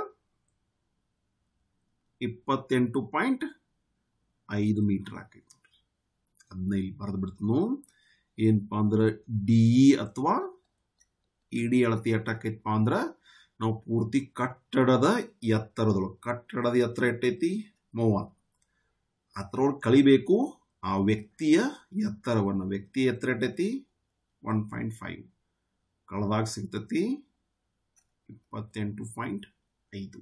Speaker 1: ಇಪ್ಪತ್ತೆಂಟು ಪಾಯಿಂಟ್ ಐದು ಮೀಟರ್ ಆಕೈತಿ ಅದನ್ನ ಇಲ್ಲಿ ಬರೆದು ಬಿಡ್ತೀನು ಏನಪ್ಪಾ ಅಂದ್ರೆ ಡಿ ಅಥವಾ ಇಡಿ ಅಳತೆ ಎಷ್ಟಾಕೈತಪ್ಪ ಅಂದ್ರೆ ನಾವು ಪೂರ್ತಿ ಕಟ್ಟಡದ ಎತ್ತರದೊಳಗೆ ಕಟ್ಟಡದ ಎತ್ತರ ಎಷ್ಟೈತಿ ಮೂವತ್ತು ಅದರೊಳಗೆ ಕಳಿಬೇಕು ಆ ವ್ಯಕ್ತಿಯ ಎತ್ತರವನ್ನು ವ್ಯಕ್ತಿಯ ಎತ್ತರ ಎಷ್ಟೈತಿ ಒನ್ ಪಾಯಿಂಟ್ ಫೈವ್ ಕಳೆದಾಗ ಸಿಗ್ತತಿ ಇಪ್ಪತ್ತೆಂಟು ಪಾಯಿಂಟ್ ಐದು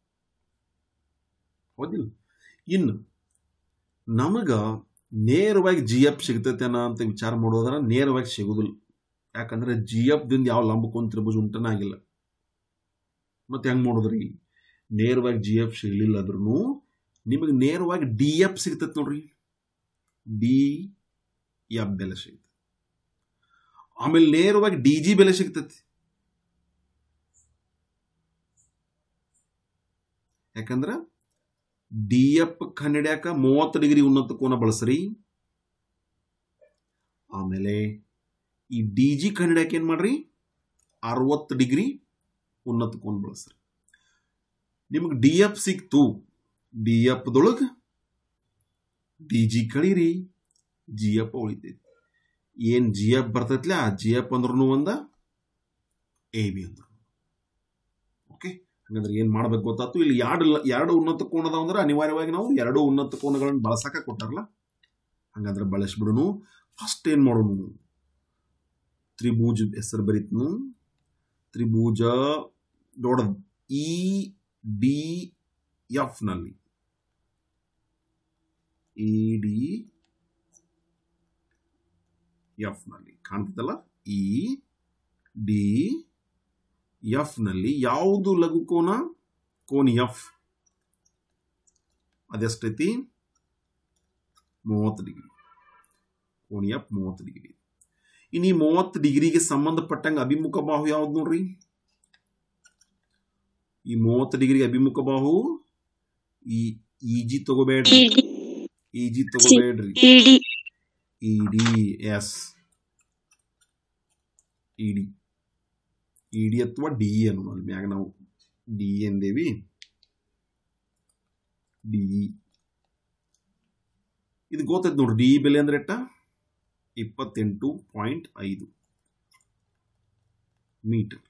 Speaker 1: ಹೌದಿಲ್ಲ ಇನ್ನು ನಮಗ ನೇರವಾಗಿ ಜಿ ಎಫ್ ಸಿಗ್ತೈತೇನ ಅಂತ ವಿಚಾರ ಮಾಡೋದ್ರ ನೇರವಾಗಿ ಸಿಗುದಿಲ್ಲ ಯಾಕಂದ್ರೆ ಜಿ ಎಫ್ ದಿಂದ ಯಾವ ಲಂಬಕೋನ ತ್ರಿಭುಜ ಉಂಟನ ಆಗಿಲ್ಲ ಮತ್ತೆ ಹೆಂಗ್ ಮಾಡೋದ್ರಿ ನೇರವಾಗಿ ಜಿ ಎಫ್ ಸಿಗ್ಲಿಲ್ಲ ಆದ್ರೂ ನಿಮಗೆ ನೇರವಾಗಿ ಡಿ ಎಫ್ ಸಿಗ್ತೈತೆ ನೋಡ್ರಿ ಡಿ ಎಫ್ ಬೆಲೆ ಸಿಗ್ತದೆ ಆಮೇಲೆ ನೇರವಾಗಿ ಡಿ ಜಿ ಬೆಲೆ ಸಿಗ್ತೈತಿ ಯಾಕಂದ್ರ ಡಿ ಎಫ್ ಕನ್ನಡ್ಯಾಕ ಮೂವತ್ತು ಡಿಗ್ರಿ ಉನ್ನತ ಕೋನ ಬಳಸ್ರಿ ಆಮೇಲೆ ಈ ಡಿ ಜಿ ಕನ್ನಡ್ಯಾಕ ಏನ್ ಮಾಡ್ರಿ ಅರವತ್ತು ಡಿಗ್ರಿ ಉನ್ನತ ಕೋನ ಬಳಸ್ರಿ ನಿಮಗೆ ಡಿ ಎಫ್ ಸಿಕ್ತು ಡಿ ಎಫ್ ದೊಳಗೆ ಡಿ ಜಿ ಕಳೀರಿ ಜಿ ಎಫ್ ಉಳಿತೈತಿ ಏನು ಜಿ ಎಫ್ ಬರ್ತೈತ್ಲ ಆ ಜಿ ಎಫ್ ಅಂದ್ರೂ ಒಂದ ಎ ಬಿ ಅಂದ್ರು ಓಕೆ ಹಾಗಾದ್ರೆ ಏನು ಮಾಡ್ಬೇಕು ಗೊತ್ತಾಯ್ತು ಇಲ್ಲಿ ಎರಡು ಎರಡು ಉನ್ನತ ಕೋನ ಅದಾವ ಅಂದ್ರೆ ಅನಿವಾರ್ಯವಾಗಿ ನಾವು ಎರಡು ಉನ್ನತ ಕೋನಗಳನ್ನು ಬಳಸಕ ಕೊಟ್ಟಾರಲ್ಲ ಹಾಗಾದ್ರೆ ಬಳಸ್ಬಿಡೋನು ಫಸ್ಟ್ ಏನು ಮಾಡೋನು ತ್ರಿಭುಜ ಹೆಸರು ಬರೀತನು ತ್ರಿಭುಜ ದೊಡ್ಡದು ಇ ಡಿ ಎಫ್ ನಲ್ಲಿ ಇ ಡಿ ಎಫ್ ನಲ್ಲಿ ಕಾಣ್ತದಲ್ಲ ಇ ಡಿ ಎಫ್ ನಲ್ಲಿ ಯಾವುದು ಲಘು ಕೋನ ಕೋನ್ ಎಫ್ ಅದೆಷ್ಟೈತಿ ಮೂವತ್ತು ಡಿಗ್ರಿ ಕೋನ್ ಎಫ್ ಮೂವತ್ತು ಡಿಗ್ರಿ ಇನ್ನು ಈ ಮೂವತ್ತು ಡಿಗ್ರಿಗೆ ಸಂಬಂಧಪಟ್ಟಂಗೆ ಅಭಿಮುಖ ಬಾಹು ಯಾವ್ದು ನೋಡ್ರಿ ಈ ಮೂವತ್ತು ಡಿಗ್ರಿಗೆ ಅಭಿಮುಖ ಬಾಹು ಈ ಇಜಿ ತಗೋಬೇಡ್ರಿ
Speaker 2: ಇಡಿ
Speaker 1: ಇಜಿ ತಗೋಬೇಡ್ರಿ
Speaker 2: ಇಡಿ
Speaker 1: ಇಡಿ ಎಸ್ ಇಡಿ ಇಡಿ ಅಥವಾ ಡಿ ಅನ್ನೋದು ಅಲ್ಲಿ ಮ್ಯಾಗ ನಾವು ಡಿ ಎಂದೇವಿ ಡಿ ಇದು ಗೊತ್ತೈತೆ ನೋಡ್ರಿ ಡಿ ಬೆಲೆ ಅಂದ್ರೆ ಎಟ್ಟ ಇಪ್ಪತ್ತೆಂಟು ಪಾಯಿಂಟ್ ಐದು ಮೀಟರ್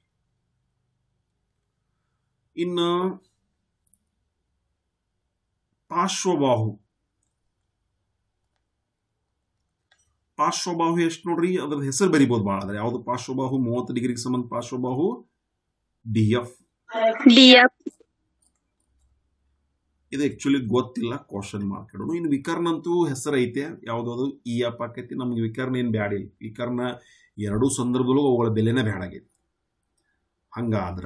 Speaker 1: ಇನ್ನು ಪಾರ್ಶ್ವಬಾಹು ಪಾರ್ಶ್ವಬಾಹು ಎಷ್ಟು ನೋಡ್ರಿ ಅದ್ರ ಹೆಸರು ಬರಿಬೋದು ಭಾಳ ಅದ್ರ ಯಾವುದು ಪಾರ್ಶ್ವಬಾಹು ಮೂವತ್ತು ಡಿಗ್ರಿಗೆ ಸಂಬಂಧ ಪಾರ್ಶ್ವಬಾಹು ಡಿ ಎಫ್
Speaker 2: ಡಿ ಎಫ್
Speaker 1: ಇದು ಆಕ್ಚುಲಿ ಗೊತ್ತಿಲ್ಲ ಕ್ವಶನ್ ಮಾರ್ಕ್ ಇಡೋದು ಇನ್ನು ವಿಕರ್ಣ ಅಂತೂ ಹೆಸರು ಐತೆ ಯಾವುದಾದ್ರು ಇ ಎಫ್ ಆಕೈತಿ ನಮ್ಗೆ ವಿಕರ್ಣ ಏನು ಬ್ಯಾಡಿಲ್ಲ ವಿಕರ್ಣ ಎರಡೂ ಸಂದರ್ಭದಲ್ಲೂ ಅವುಗಳ ಬೆಲೆನೇ ಬೇಡಾಗೈತಿ ಹಂಗಾದ್ರ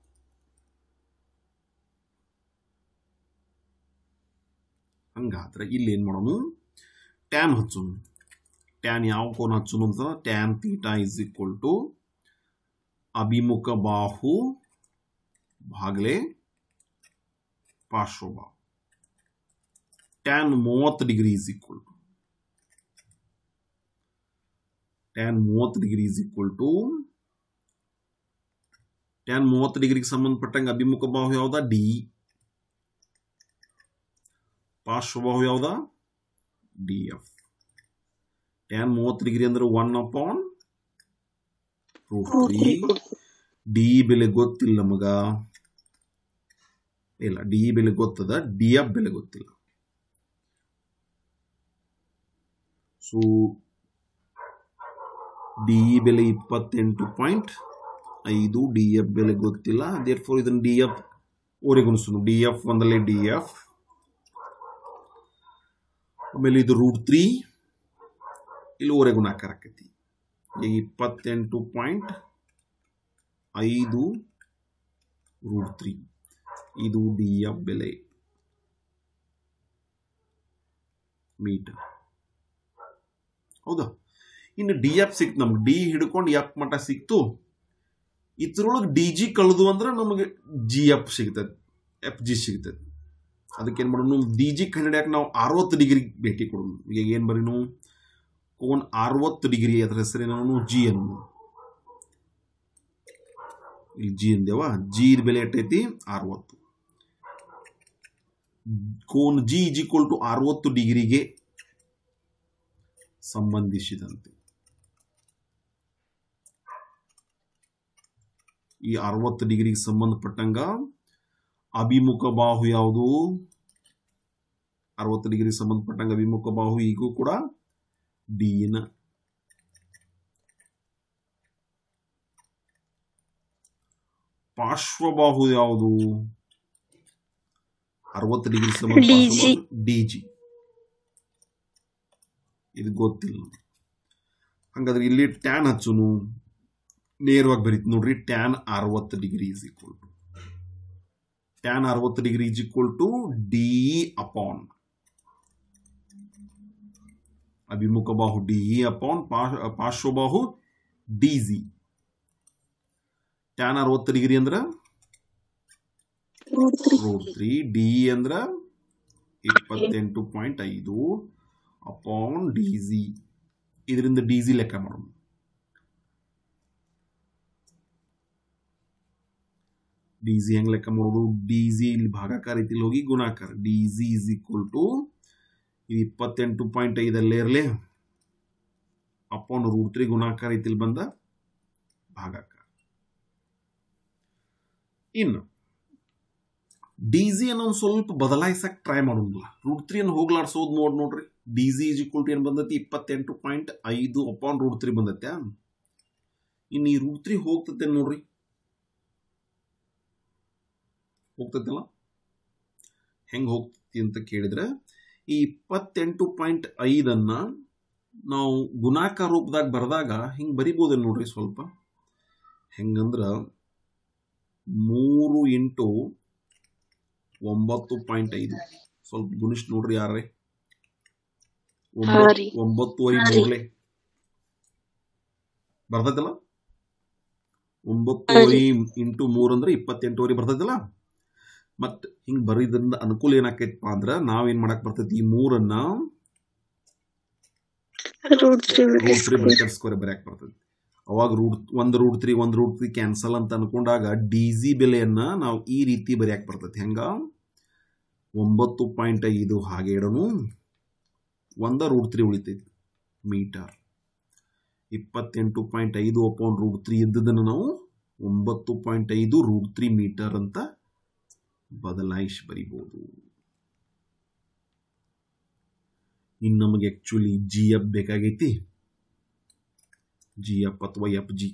Speaker 1: ಹಂಗಾದ್ರೆ ಇಲ್ಲಿ ಏನು ಮಾಡೋಣ ಟ್ಯಾನ್ ಹಚ್ಚೋಣ ಟ್ಯಾನ್ ಯಾವ ಕೋನ ಹಚ್ಚೋಣ ಅಂತ tan theta is equal to ಅಭಿಮುಖ ಬಾಹು ಭಾಗಲೆ ಪಾರ್ಶ್ವಬಾಹು ಟ್ಯಾನ್ ಮೂವತ್ತು degree is equal to tan ಮೂವತ್ತು degree is equal to tan ಮೂವತ್ತು ಡಿಗ್ರಿಗೆ ಸಂಬಂಧಪಟ್ಟಂಗೆ ಅಭಿಮುಖ ಬಾಹು ಯಾವ್ದ ಡಿ ಪಾರ್ಶ್ವಬಾಹು ಯಾವ್ದ ಡಿ ಎಫ್ ಟ್ಯಾನ್ ಮೂವತ್ತು ಡಿಗ್ರಿ ಅಂದ್ರೆ one upon root three D ಬೆಲೆ ಗೊತ್ತಿಲ್ಲ ಮಗ ಇಲ್ಲ ಡಿ ಬೆಲೆ ಗೊತ್ತದ ಡಿ ಎಫ್ ಬೆಲೆ ಗೊತ್ತಿಲ್ಲ ಸೊ ಡಿ ಬೆಲೆ ಇಪ್ಪತ್ತೆಂಟು ಪಾಯಿಂಟ್ ಐದು ಡಿ ಎಫ್ ಬೆಲೆ ಗೊತ್ತಿಲ್ಲ ದೇರ್ ಫೋರ್ ಇದನ್ನು ಡಿ ಎಫ್ ಓರೆಗುಣಿಸೋಣ ಡಿ ಎಫ್ ಒಂದಲ್ಲೇ ಡಿ ಎಫ್ ಆಮೇಲೆ ಇದು ರೂಟ್ ತ್ರೀ ಇಲ್ಲಿ ಓರೆ ಗುಣಾಕಾರ ಆಕೈತಿ ಈಗ ಇಪ್ಪತ್ತೆಂಟು ಪಾಯಿಂಟ್ ಐದು ರೂಟ್ ತ್ರೀ ಇದು ಡಿ ಎಫ್ ಬೆಲೆ ಮೀಟರ್ ಹೌದಾ ಇನ್ನು ಡಿ ಎಫ್ ಸಿಕ್ತು ನಮ್ಗೆ ಡಿ ಹಿಡ್ಕೊಂಡು ಎಫ್ ಮಟ್ಟ ಸಿಕ್ತು ಇದ್ರೊಳಗೆ ಡಿ ಜಿ ಕಳೆದು ಅಂದ್ರೆ ನಮಗೆ ಜಿ ಎಫ್ ಸಿಗ್ತದೆ ಎಫ್ ಜಿ ಸಿಗ್ತದೆ ಅದಕ್ಕೆ ಏನು ಮಾಡೋಣ ಡಿ ಜಿ ಕಂಡಿಡ್ಯಾಕ ನಾವು ಅರವತ್ತು ಡಿಗ್ರಿ ಭೇಟಿ ಕೊಡೋಣ ಈಗ ಏನು ಬರೀನು ಕೋನ್ ಅರವತ್ತು ಡಿಗ್ರಿ ಅದರ ಹೆಸರೇನು ಜಿ ಅನ್ನು ಇಲ್ಲಿ ಜಿ ಅಂದೇವ ಜಿ ಬೆಲೆ ಎಟ್ಟೈತಿ ಅರವತ್ತು ಕೋನ್ ಜಿ ಇಸ್ ಈಕ್ವಲ್ ಟು ಅರವತ್ತು ಡಿಗ್ರಿಗೆ ಸಂಬಂಧಿಸಿದಂತೆ ಈ ಅರವತ್ತು ಡಿಗ್ರಿಗೆ ಸಂಬಂಧಪಟ್ಟಂಗ ಅಭಿಮುಖ ಬಾಹು ಯಾವುದು ಅರವತ್ತು ಡಿಗ್ರಿ ಸಂಬಂಧಪಟ್ಟಂಗ ಅಭಿಮುಖ ಬಾಹು ಈಗೂ ಕೂಡ ಡಿನ ಪಾರ್ಶ್ವಬಾಹು ಯಾವುದು ಅರವತ್ತು ಡಿಗ್ರಿ ಸಂಬಂಧ
Speaker 2: DG.
Speaker 1: ಡಿ ಜಿ ಇದು ಗೊತ್ತಿಲ್ಲ ಹಂಗಾದ್ರೆ ಇಲ್ಲಿ ಟ್ಯಾನ್ ಹಚ್ಚುನು ನೇರವಾಗಿ ಬರೀತು ನೋಡ್ರಿ ಟ್ಯಾನ್ ಅರವತ್ತು degree is equal to tan ಅರವತ್ತು degree is equal to D upon ಅಭಿಮುಖ ಬಾಹು ಡಿ ಅಪಾನ್ ಪಾರ್ಶ್ವಬಾಹು ಡಿ ಜಿ ಟ್ಯಾನ್ ಅರವತ್ತು ಡಿಗ್ರಿ ಅಂದ್ರೆ
Speaker 2: root three
Speaker 1: root three D ಅಂದ್ರ ಇಪ್ಪತ್ತೆಂಟು ಪಾಯಿಂಟ್ ಐದು ಅಪಾನ್ ಡಿ ಜಿ ಇದರಿಂದ ಡಿ ಜಿ ಲೆಕ್ಕ ಮಾಡೋಣ ಡಿ ಜಿ ಹೆಂಗ್ ಲೆಕ್ಕ ಮಾಡೋದು ಡಿ ಜಿ ಇಲ್ಲಿ ಭಾಗಾಕಾರ ರೀತಿಲಿ ಹೋಗಿ ಗುಣಾಕಾರ D G is equal to ಇಪ್ಪತ್ತೆಂಟು ಪಾಯಿಂಟ್ ಐದಲ್ಲೇ ಇರಲಿ ಅಪಾನ್ ರೂಟ್ ತ್ರೀ ಗುಣಾಕಾರ ರೀತಿಲಿ ಬಂದ ಭಾಗಾಕಾರ ಇನ್ನು ಡಿ ಜಿ ಅನ್ನ ಒಂದು ಸ್ವಲ್ಪ ಬದಲಾಯಿಸಕ್ ಟ್ರೈ ಮಾಡೋದಿಲ್ಲ ರೂಟ್ ತ್ರೀ ಅನ್ನು ಹೋಗ್ಲಾಡ್ಸೋದು ನೋಡ್ ನೋಡ್ರಿ D G is equal to ಏನು ಬಂದೈತಿ ಇಪ್ಪತ್ತೆಂಟು ಪಾಯಿಂಟ್ ಐದು ಅಪಾನ್ ರೂಟ್ ತ್ರೀ ಬಂದೈತೆ ಇನ್ನು ಈ ರೂಟ್ ತ್ರೀ ಹೋಗ್ತತೆ ನೋಡ್ರಿ ಹೋಗ್ತೈತಲ್ಲ ಹೆಂಗೆ ಹೋಗ್ತೈತಿ ಅಂತ ಕೇಳಿದ್ರೆ ಈ ಇಪ್ಪತ್ತೆಂಟು ಪಾಯಿಂಟ್ ಐದನ್ನ ನಾವು ಗುಣಾಕಾರ ರೂಪದಾಗ ಬರೆದಾಗ ಹಿಂಗೆ ಬರಿಬೋದೇನು ನೋಡ್ರಿ ಸ್ವಲ್ಪ ಹೆಂಗಂದ್ರ ಮೂರು ಇಂಟು ಒಂಬತ್ತು ಪಾಯಿಂಟ್ ಐದು ಸ್ವಲ್ಪ ಗುಣಿಸ್ ನೋಡ್ರಿ ಯಾರೇ
Speaker 2: ಹಾ ರೀ.
Speaker 1: ಒಂಬತ್ತುವರೆ
Speaker 2: ಹಾ ರೀ.
Speaker 1: ಮೂರ್ಲೆ ಬರ್ತೈತಲ್ಲ ಒಂಬತ್ತುವರೆ ಇಂಟು ಮೂರ್ ಅಂದ್ರೆ ಇಪ್ಪತ್ತೆಂಟುವರೆ ಬರ್ತೈತಲ್ಲ ಮತ್ ಹಿಂಗ್ ಬರೀದ್ರಿಂದ ಅನುಕೂಲ ಏನಾಕೈತಪ್ಪ ಅಂದ್ರ ನಾವೇನ್ ಮಾಡಕ್ ಬರ್ತೈತಿ ಈ ಮೂರನ್ನ
Speaker 2: root three
Speaker 1: root three bracket square ಬರೆಯಕ್ ಬರ್ತೈತಿ ಅವಾಗ ರೂಟ್ ಒಂದ್ ರೂಟ್ ತ್ರೀ ಒಂದ್ ರೂಟ್ ತ್ರೀ ಕ್ಯಾನ್ಸಲ್ ಅಂತ ಅನ್ಕೊಂಡಾಗ ಡಿ ಜಿ ಬೆಲೆಯನ್ನ ನಾವು ಈ ರೀತಿ ಬರೆಯಕ್ ಬರ್ತೈತಿ ಹೆಂಗ ಒಂಬತ್ತು ಪಾಯಿಂಟ್ ಐದು ಹಾಗೆ ಇಡೋನು ಒಂದ ರೂಟ್ ತ್ರೀ ಉಳಿತೈತಿ ಮೀಟರ್ ಇಪ್ಪತ್ತೆಂಟು ಪಾಯಿಂಟ್ ಐದು ಅಪೌಂಡ್ ರೂಟ್ ತ್ರೀ ಇದ್ದದನ್ನು ನಾವು ಒಂಬತ್ತು ಪಾಯಿಂಟ್ ಐದು ರೂಟ್ ತ್ರೀ ಮೀಟರ್ ಅಂತ ಬದಲಾಯಿಸಿ ಬರಿಬೋದು ಇನ್ನು ನಮಗೆ ಆಕ್ಚುಲಿ ಜಿ ಎಫ್ ಬೇಕಾಗೈತಿ ಜಿ ಎಫ್ ಅಥವಾ ಎಫ್ ಜಿ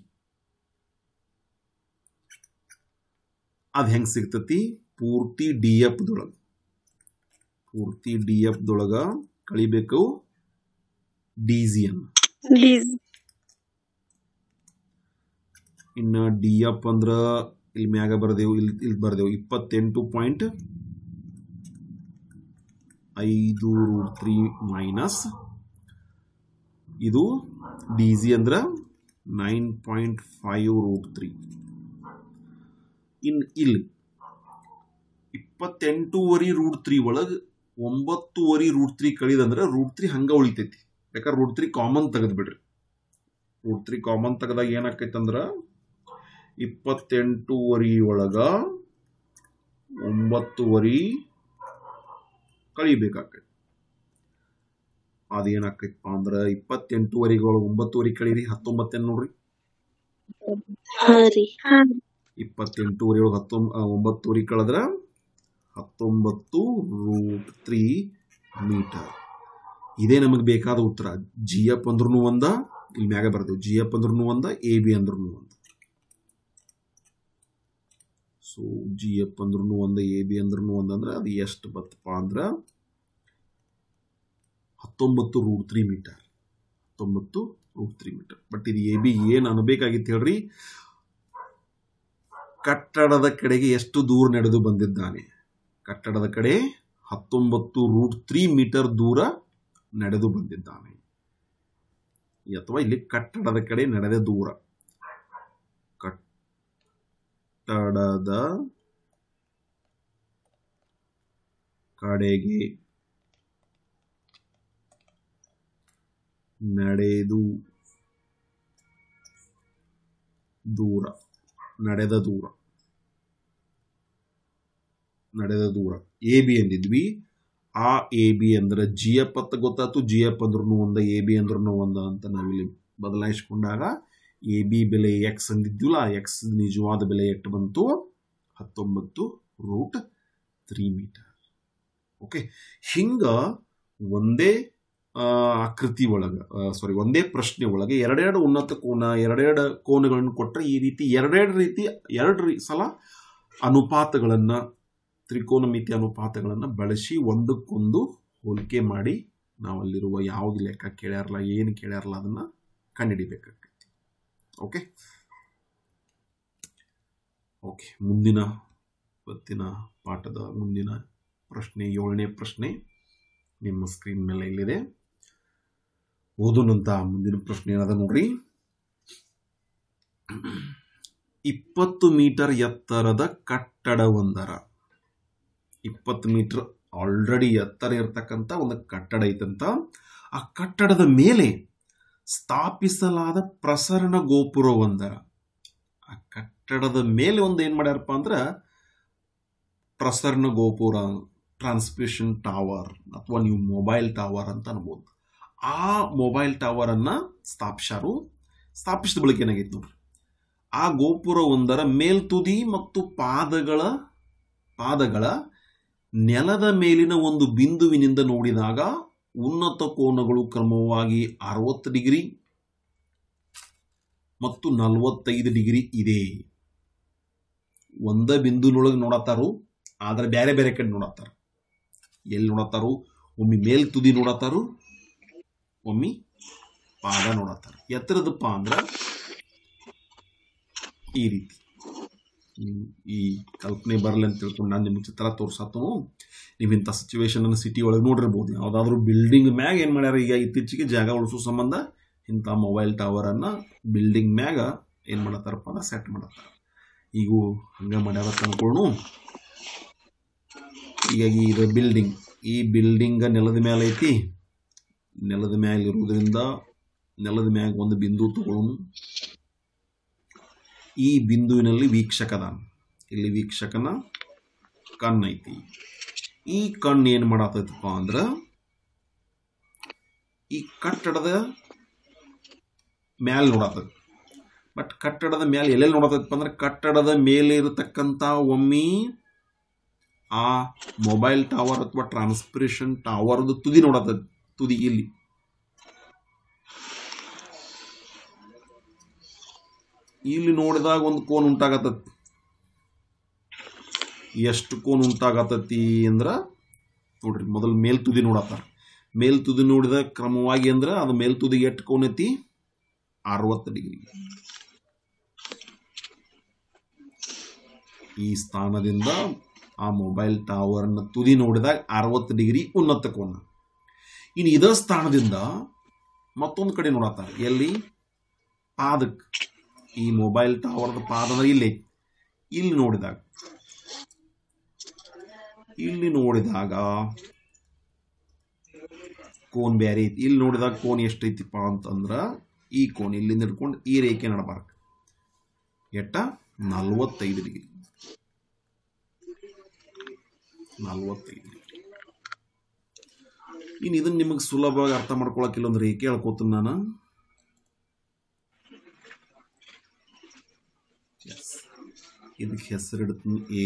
Speaker 1: ಅದು ಹೆಂಗೆ ಸಿಗ್ತತಿ ಪೂರ್ತಿ ಡಿ ಎಫ್ ದೊಳಗ ಪೂರ್ತಿ ಡಿ ಎಫ್ ದೊಳಗ ಕಳಿಬೇಕು ಡಿ ಜಿ ಅನ್ನ
Speaker 2: ಡೀಸ್
Speaker 1: ಇನ್ನು ಡಿ ಎಫ್ ಅಂದ್ರೆ ಇಲ್ಲಿ ಮ್ಯಾಗ ಬರ್ದೇವು ಇಲ್ಲಿ ಇಲ್ಲಿ ಬರ್ದೇವು ಇಪ್ಪತ್ತೆಂಟು ಪಾಯಿಂಟ್ ಐದು ರೂಟ್ ತ್ರೀ ಮೈನಸ್ ಇದು ಡಿ ಜಿ ಅಂದ್ರೆ nine point five root three ಇನ್ ಇಲ್ಲಿ ಇಪ್ಪತ್ತೆಂಟೂವರೆ ರೂಟ್ ತ್ರೀ ಒಳಗೆ ಒಂಬತ್ತುವರೆ ರೂಟ್ ತ್ರೀ ಕಳಿದಂದ್ರೆ ರೂಟ್ ತ್ರೀ ಹಂಗ ಉಳಿತೈತಿ ಯಾಕಂದ್ರೆ ರೂಟ್ ತ್ರೀ ಕಾಮನ್ ತೆಗೆದು ಬಿಡ್ರಿ ರೂಟ್ ತ್ರೀ ಕಾಮನ್ ತೆಗೆದಾಗ ಏನಾಕೈತಂದ್ರ ಇಪ್ಪತ್ತೆಂಟೂವರೆ ಒಳಗ ಒಂಬತ್ತುವರೆ ಕಳಿಬೇಕಾಕೈತಿ ಅದೇನಾಕೈತಪ್ಪ ಅಂದ್ರ ಇಪ್ಪತ್ತೆಂಟುವರೆಗಳು ಒಂಬತ್ತುವರೆ ಕಳೀರಿ ಹತ್ತೊಂಬತ್ತೇನು ನೋಡ್ರಿ
Speaker 2: ಹಾ ರೀ
Speaker 1: ಇಪ್ಪತ್ತೆಂಟುವರೆ ಒಳಗೆ ಹತ್ತೊಂಬ ಒಂಬತ್ತುವರೆ ಕಳೆದ್ರ ಹತ್ತೊಂಬತ್ತು ರೂಟ್ ತ್ರೀ ಮೀಟರ್ ಇದೇ ನಮಗೆ ಬೇಕಾದ ಉತ್ತರ ಜಿ ಎಫ್ ಅಂದ್ರೂ ಒಂದ ಇಲ್ಲಿ ಮ್ಯಾಗ ಬರ್ತೀವಿ ಜಿ ಎಫ್ ಅಂದ್ರೂ ಒಂದ ಎ ಬಿ ಅಂದ್ರೂ ಒಂದ ಸೊ ಜಿ ಎಫ್ ಅಂದ್ರೂ ಒಂದ ಎ ಬಿ ಅಂದ್ರೂ ಒಂದ ಅಂದ್ರೆ ಅದು ಎಷ್ಟು ಬತ್ತಪ್ಪ ಅಂದ್ರ ಹತ್ತೊಂಬತ್ತು ರೂಟ್ ತ್ರೀ ಮೀಟರ್ ಹತ್ತೊಂಬತ್ತು ರೂಟ್ ತ್ರೀ ಮೀಟರ್ ಬಟ್ ಇದು ಎ ಬಿ ಏನು ಅನ್ಬೇಕಾಗಿತ್ತು ಹೇಳ್ರಿ ಕಟ್ಟಡದ ಕಡೆಗೆ ಎಷ್ಟು ದೂರ ನಡೆದು ಬಂದಿದ್ದಾನೆ ಕಟ್ಟಡದ ಕಡೆ ಹತ್ತೊಂಬತ್ತು ರೂಟ್ ತ್ರೀ ಮೀಟರ್ ದೂರ ನಡೆದು ಬಂದಿದ್ದಾನೆ ಅಥವಾ ಇಲ್ಲಿ ಕಟ್ಟಡದ ಕಡೆ ನಡೆದ ದೂರ ಕಟ್ಟಡದ ಕಡೆಗೆ ನಡೆದು ದೂರ ನಡೆದ ದೂರ ನಡೆದ ದೂರ ಎ ಬಿ ಅಂದಿದ್ವಿ ಆ ಎ ಬಿ ಅಂದ್ರೆ ಜಿ ಎಫ್ ಅಂತ ಗೊತ್ತಾಯ್ತು ಜಿ ಎಫ್ ಅಂದ್ರೂ ಒಂದ ಎ ಬಿ ಅಂದ್ರೂ ಒಂದ ಅಂತ ನಾವಿಲ್ಲಿ ಬದಲಾಯಿಸ್ಕೊಂಡಾಗ ಎ ಬಿ ಬೆಲೆ ಎಕ್ಸ್ ಅಂದಿದ್ವಿಲ್ಲ ಆ ಎಕ್ಸ್ ನಿಜವಾದ ಬೆಲೆ ಎಷ್ಟು ಬಂತು ಹತ್ತೊಂಬತ್ತು ರೂಟ್ ತ್ರೀ ಮೀಟರ್ ಓಕೆ ಹಿಂಗ ಒಂದೇ ಆ, ಆಕೃತಿ ಒಳಗ ಸಾರಿ ಒಂದೇ ಪ್ರಶ್ನೆ ಒಳಗೆ ಎರಡೆರಡು ಉನ್ನತ ಕೋನ ಎರಡೆರಡು ಕೋನಗಳನ್ನು ಕೊಟ್ಟರೆ ಈ ರೀತಿ ಎರಡೆರಡು ರೀತಿ ಎರಡು ರೀ ಸಲ ಅನುಪಾತಗಳನ್ನು ತ್ರಿಕೋನಮಿತಿ ಅನುಪಾತಗಳನ್ನು ಬಳಸಿ ಒಂದಕ್ಕೊಂದು ಹೋಲಿಕೆ ಮಾಡಿ ನಾವಲ್ಲಿರುವ ಯಾವ್ದು ಲೆಕ್ಕ ಕೇಳ್ಯಾರಲ್ಲ ಏನು ಕೇಳ್ಯಾರಲ್ಲ ಅದನ್ನ ಕಂಡುಹಿಡಿಬೇಕಾಗ್ತೈತಿ ಓಕೆ ಓಕೆ ಮುಂದಿನ ಇವತ್ತಿನ ಪಾಠದ ಮುಂದಿನ ಪ್ರಶ್ನೆ ಏಳನೇ ಪ್ರಶ್ನೆ ನಿಮ್ಮ ಸ್ಕ್ರೀನ್ ಮೇಲೆ ಇಲ್ಲಿದೆ ಓದೋಣಂತ ಮುಂದಿನ ಪ್ರಶ್ನೆ ಏನದ ನೋಡ್ರಿ ಇಪ್ಪತ್ತು ಮೀಟರ್ ಎತ್ತರದ ಕಟ್ಟಡವೊಂದರ ಇಪ್ಪತ್ತು ಮೀಟರ್ ಆಲ್ರೆಡಿ ಎತ್ತರ ಇರತಕ್ಕಂಥ ಒಂದು ಕಟ್ಟಡ ಐತಂತ ಆ ಕಟ್ಟಡದ ಮೇಲೆ ಸ್ಥಾಪಿಸಲಾದ ಪ್ರಸರಣ ಗೋಪುರವೊಂದರ ಆ ಕಟ್ಟಡದ ಮೇಲೆ ಒಂದು ಏನ್ ಮಾಡ್ಯಾರಪ್ಪ ಅಂದ್ರ ಪ್ರಸರಣ ಗೋಪುರ ಟ್ರಾನ್ಸ್ಮಿಷನ್ ಟವರ್ ಅಥವಾ ನೀವು ಮೊಬೈಲ್ ಟವರ್ ಅಂತ ಅನ್ಬೋದು ಆ ಮೊಬೈಲ್ ಟವರ್ ಅನ್ನ ಸ್ಥಾಪಿಸಾರು ಸ್ಥಾಪಿಸಿದ ಬಳಿಕ ಏನಾಗೈತೆ ನೋಡ್ರಿ ಆ ಗೋಪುರ ಒಂದರ ಮೇಲ್ತುದಿ ಮತ್ತು ಪಾದಗಳ ಪಾದಗಳ ನೆಲದ ಮೇಲಿನ ಒಂದು ಬಿಂದುವಿನಿಂದ ನೋಡಿದಾಗ ಉನ್ನತ ಕೋನಗಳು ಕ್ರಮವಾಗಿ ಅರವತ್ತು ಡಿಗ್ರಿ ಮತ್ತು ನಲವತ್ತೈದು ಡಿಗ್ರಿ ಇದೆ ಒಂದ ಬಿಂದುನೊಳಗೆ ನೋಡತ್ತಾರು ಆದ್ರೆ ಬೇರೆ ಬೇರೆ ಕಡೆ ನೋಡತ್ತಾರ ಎಲ್ಲಿ ನೋಡತ್ತಾರು ಒಮ್ಮೆ ಮೇಲ್ ತುದಿ ನೋಡತ್ತಾರು ಒಮ್ಮೆ ಪಾದ ನೋಡತ್ತಾರ ಎತ್ತರದಪ್ಪ ಅಂದ್ರ ಈ ರೀತಿ ಹ್ಮ್, ಈ ಕಲ್ಪನೆ ಬರಲಿ ಅಂತ ತಿಳ್ಕೊಂಡು ನಾನು ನಿಮ್ಗೆ ಚಿತ್ರ ತೋರ್ಸತ್ತು ನೀವು ಇಂಥ ಸಿಚುವೇಶನ್ ಅನ್ನು ಸಿಟಿ ಒಳಗೆ ನೋಡಿರ್ಬೋದು ಯಾವುದಾದ್ರೂ ಬಿಲ್ಡಿಂಗ್ ಮ್ಯಾಗ ಏನು ಮಾಡ್ಯಾರ ಈಗ ಇತ್ತೀಚೆಗೆ ಜಾಗ ಉಳಿಸೋ ಸಂಬಂಧ ಇಂಥ ಮೊಬೈಲ್ ಟವರ್ ಅನ್ನ ಬಿಲ್ಡಿಂಗ್ ಮ್ಯಾಗ ಏನು ಮಾಡತ್ತಾರಪ್ಪ ಅಂದ್ರೆ ಸೆಟ್ ಮಾಡತ್ತಾರ ಈಗೂ ಹಂಗ ಮಾಡ್ಯಾರ ಅಂತ ಅನ್ಕೊಳ್ಳು ಹೀಗಾಗಿ ಇದು ಬಿಲ್ಡಿಂಗ್ ಈ ಬಿಲ್ಡಿಂಗ್ ನೆಲದ ಮೇಲೆ ಐತಿ ನೆಲದ ಮ್ಯಾಲ ಇರುವುದರಿಂದ ನೆಲದ ಮ್ಯಾಗ ಒಂದು ಬಿಂದು ತಗೊಳ್ಳೋನು ಈ ಬಿಂದುವಿನಲ್ಲಿ ವೀಕ್ಷಕದ ಇಲ್ಲಿ ವೀಕ್ಷಕನ ಕಣ್ಣು ಐತಿ ಈ ಕಣ್ಣು ಏನು ಮಾಡತೈತಪ್ಪ ಅಂದ್ರ ಈ ಕಟ್ಟಡದ ಮ್ಯಾಲ ನೋಡತದ ಬಟ್ ಕಟ್ಟಡದ ಮ್ಯಾಲ ಎಲ್ಲೆಲ್ಲಿ ನೋಡತೈತಪ್ಪ ಅಂದ್ರೆ ಕಟ್ಟಡದ ಮೇಲೆ ಇರತಕ್ಕಂತ ಒಮ್ಮಿ ಆ ಮೊಬೈಲ್ ಟವರ್ ಅಥವಾ ಟ್ರಾನ್ಸ್ಪಿರೇಷನ್ ಟವರ್ದು ತುದಿ ನೋಡತದ ತುದಿ ಇಲ್ಲಿ ಇಲ್ಲಿ ನೋಡಿದಾಗ ಒಂದು ಕೋನ್ ಉಂಟಾಗತ್ತತಿ ಎಷ್ಟು ಕೋನ್ ಉಂಟಾಗತ್ತತಿ ಅಂದ್ರ ನೋಡ್ರಿ ಮೊದಲು ಮೇಲ್ ತುದಿ ನೋಡತ್ತಾರ ಮೇಲ್ ತುದಿ ನೋಡಿದ ಕ್ರಮವಾಗಿ ಅಂದ್ರ ಅದು ಮೇಲ್ ತುದಿಗೆ ಎಷ್ಟು ಕೋನ್ ಐತಿ ಅರವತ್ತು ಡಿಗ್ರಿ ಈ ಸ್ಥಾನದಿಂದ ಆ ಮೊಬೈಲ್ ಟವರ್ನ ತುದಿ ನೋಡಿದಾಗ ಅರವತ್ತು ಡಿಗ್ರಿ ಉನ್ನತ ಕೋನ ಇನ್ನು ಇದ ಸ್ಥಾನದಿಂದ ಮತ್ತೊಂದು ಕಡೆ ನೋಡತ್ತಾರೆ ಎಲ್ಲಿ ಪಾದಕ್ಕೆ ಈ ಮೊಬೈಲ್ ಟವರ್ದ ಪಾದದ ಇಲ್ಲಿ ಇಲ್ಲಿ ನೋಡಿದಾಗ ಇಲ್ಲಿ ನೋಡಿದಾಗ ಕೋನ್ ಬೇರೆ ಐತಿ ಇಲ್ಲಿ ನೋಡಿದಾಗ ಕೋನ್ ಎಷ್ಟೈತಿಪ್ಪ ಅಂತಂದ್ರ ಈ ಕೋನ್ ಇಲ್ಲಿಂದ ಹಿಡ್ಕೊಂಡು ಈ ರೇಖೆ ನಡಬಾರ್ದು ಎಟ್ಟ ನಲ್ವತ್ತೈದು ಡಿಗ್ರಿ ನಲ್ವತ್ತೈದು ಡಿಗ್ರಿ ಇನ್ನು ಇದನ್ನ ನಿಮಗೆ ಸುಲಭವಾಗಿ ಅರ್ಥ ಮಾಡ್ಕೊಳಕ್ ಇಲ್ಲೊಂದು ರೇಖೆ ಹೇಳ್ಕೊತೀನಿ ನಾನು Yes. ಇದಕ್ಕೆ ಹೆಸರಿಡ್ತೀನಿ A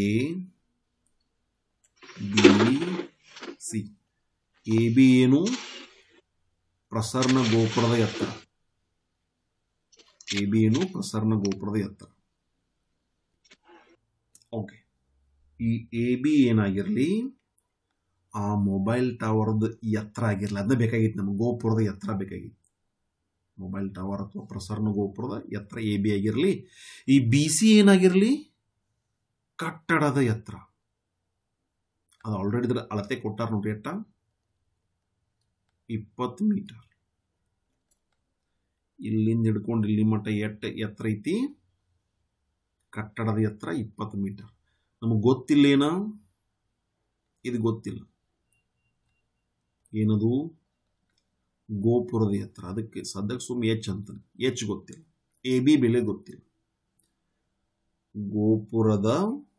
Speaker 1: B C A B ಏನು ಪ್ರಸರಣ ಗೋಪುರದ ಎತ್ತರ ಎ ಬಿ ಏನು ಪ್ರಸರಣ ಗೋಪುರದ ಎತ್ತರ ಓಕೆ ಈ ಎ ಬಿ ಏನಾಗಿರಲಿ ಆ ಮೊಬೈಲ್ ಟವರ್ದ ಎತ್ತರ ಆಗಿರಲಿ ಅದನ್ನ ಬೇಕಾಗಿತ್ತು ನಮಗೆ ಗೋಪುರದ ಎತ್ತರ ಬೇಕಾಗಿತ್ತು ಮೊಬೈಲ್ ಟವರ್ ಅಥವಾ ಪ್ರಸರಣ ಗೋಪುರದ ಎತ್ತರ ಎ ಬಿ ಆಗಿರಲಿ ಈ ಬಿ ಸಿ ಏನಾಗಿರಲಿ ಕಟ್ಟಡದ ಎತ್ತರ ಅದು ಆಲ್ರೆಡಿ ಇದ್ರ ಅಳತೆ ಕೊಟ್ಟಾರ ನೋಡ್ರಿ ಎಟ್ಟ ಇಪ್ಪತ್ತು ಮೀಟರ್ ಇಲ್ಲಿಂದ ಹಿಡ್ಕೊಂಡು ಇಲ್ಲಿ ಮಟ್ಟ ಎಟ್ಟ ಎತ್ತರ ಐತಿ ಕಟ್ಟಡದ ಎತ್ತರ ಇಪ್ಪತ್ತು ಮೀಟರ್ ನಮಗೆ ಗೊತ್ತಿಲ್ಲೇನ ಇದು ಗೊತ್ತಿಲ್ಲ ಏನದು ಗೋಪುರದ ಎತ್ತರ ಅದಕ್ಕೆ ಸದ್ಯಕ್ಕೆ ಸುಮ್ಮನೆ ಎಚ್ ಅಂತಾನೆ ಎಚ್ ಗೊತ್ತಿಲ್ಲ ಎ ಬಿ ಬೆಲೆ ಗೊತ್ತಿಲ್ಲ ಗೋಪುರದ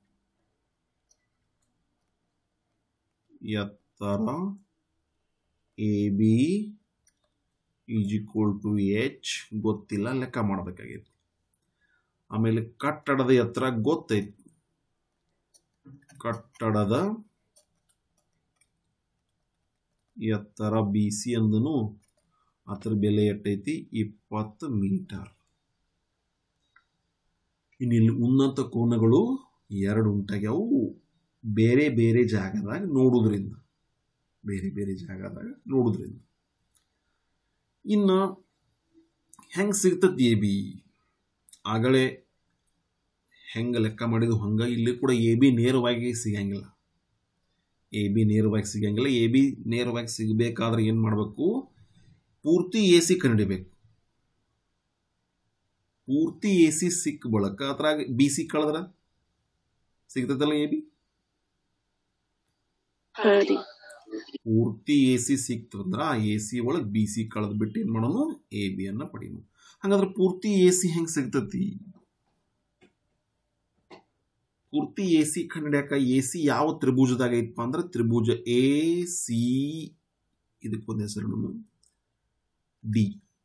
Speaker 1: ಎತ್ತರ A B is equal to H ಗೊತ್ತಿಲ್ಲ ಲೆಕ್ಕ ಮಾಡಬೇಕಾಗಿತ್ತು ಆಮೇಲೆ ಕಟ್ಟಡದ ಎತ್ತರ ಗೊತ್ತೈತಿ ಕಟ್ಟಡದ ಎತ್ತರ ಬಿ ಸಿ ಅಂದನು ಅದ್ರ ಬೆಲೆ ಎಟ್ಟೈತಿ ಇಪ್ಪತ್ತು ಮೀಟರ್ ಇನ್ನು ಇಲ್ಲಿ ಉನ್ನತ ಕೋನಗಳು ಎರಡು ಉಂಟಾಗ್ಯಾವು ಬೇರೆ ಬೇರೆ ಜಾಗದಾಗ ನೋಡುವುದರಿಂದ ಬೇರೆ ಬೇರೆ ಜಾಗದಾಗ ನೋಡುವುದರಿಂದ ಇನ್ನು ಹೆಂಗೆ ಸಿಗ್ತತಿ ಎ ಬಿ ಆಗಲೇ ಹೆಂಗೆ ಲೆಕ್ಕ ಮಾಡಿದ್ವು ಹಂಗೆ ಇಲ್ಲಿ ಕೂಡ ಎ ಬಿ ನೇರವಾಗಿ ಸಿಗಂಗಿಲ್ಲ ಎ ಬಿ ನೇರವಾಗಿ ಸಿಗಂಗಿಲ್ಲ ಎ ಬಿ ನೇರವಾಗಿ ಸಿಗಬೇಕಾದ್ರೆ ಏನು ಮಾಡಬೇಕು ಪೂರ್ತಿ ಎ ಸಿ ಕಂಡಿಡಿಬೇಕು ಪೂರ್ತಿ ಎ ಸಿ ಸಿಕ್ಕ ಬಳಕ ಅದ್ರಾಗ ಬಿ ಸಿ ಕಳೆದ್ರ ಸಿಗ್ತದಲ್ಲ ಎ ಬಿ
Speaker 2: ಹಾ ರೀ
Speaker 1: ಪೂರ್ತಿ ಎ ಸಿ ಸಿಕ್ತಂದ್ರ ಆ ಎ ಸಿ ಒಳಗೆ ಬಿ ಸಿ ಕಳೆದ್ ಬಿಟ್ಟು ಏನು ಮಾಡೋನು ಎ ಬಿ ಅನ್ನ ಪಡೀನು ಹಂಗಂದ್ರೆ ಪೂರ್ತಿ ಎ ಸಿ ಹೆಂಗೆ ಸಿಗ್ತತಿ ಪೂರ್ತಿ ಎ ಸಿ ಕಂಡ್ಯಾಕ ಎ ಸಿ ಯಾವ ತ್ರಿಭುಜದಾಗ ಐತಪ್ಪ ಅಂದ್ರೆ ತ್ರಿಭುಜ ಎ ಸಿ ಇದಕ್ಕೊಂದು ಹೆಸರು ಡಿ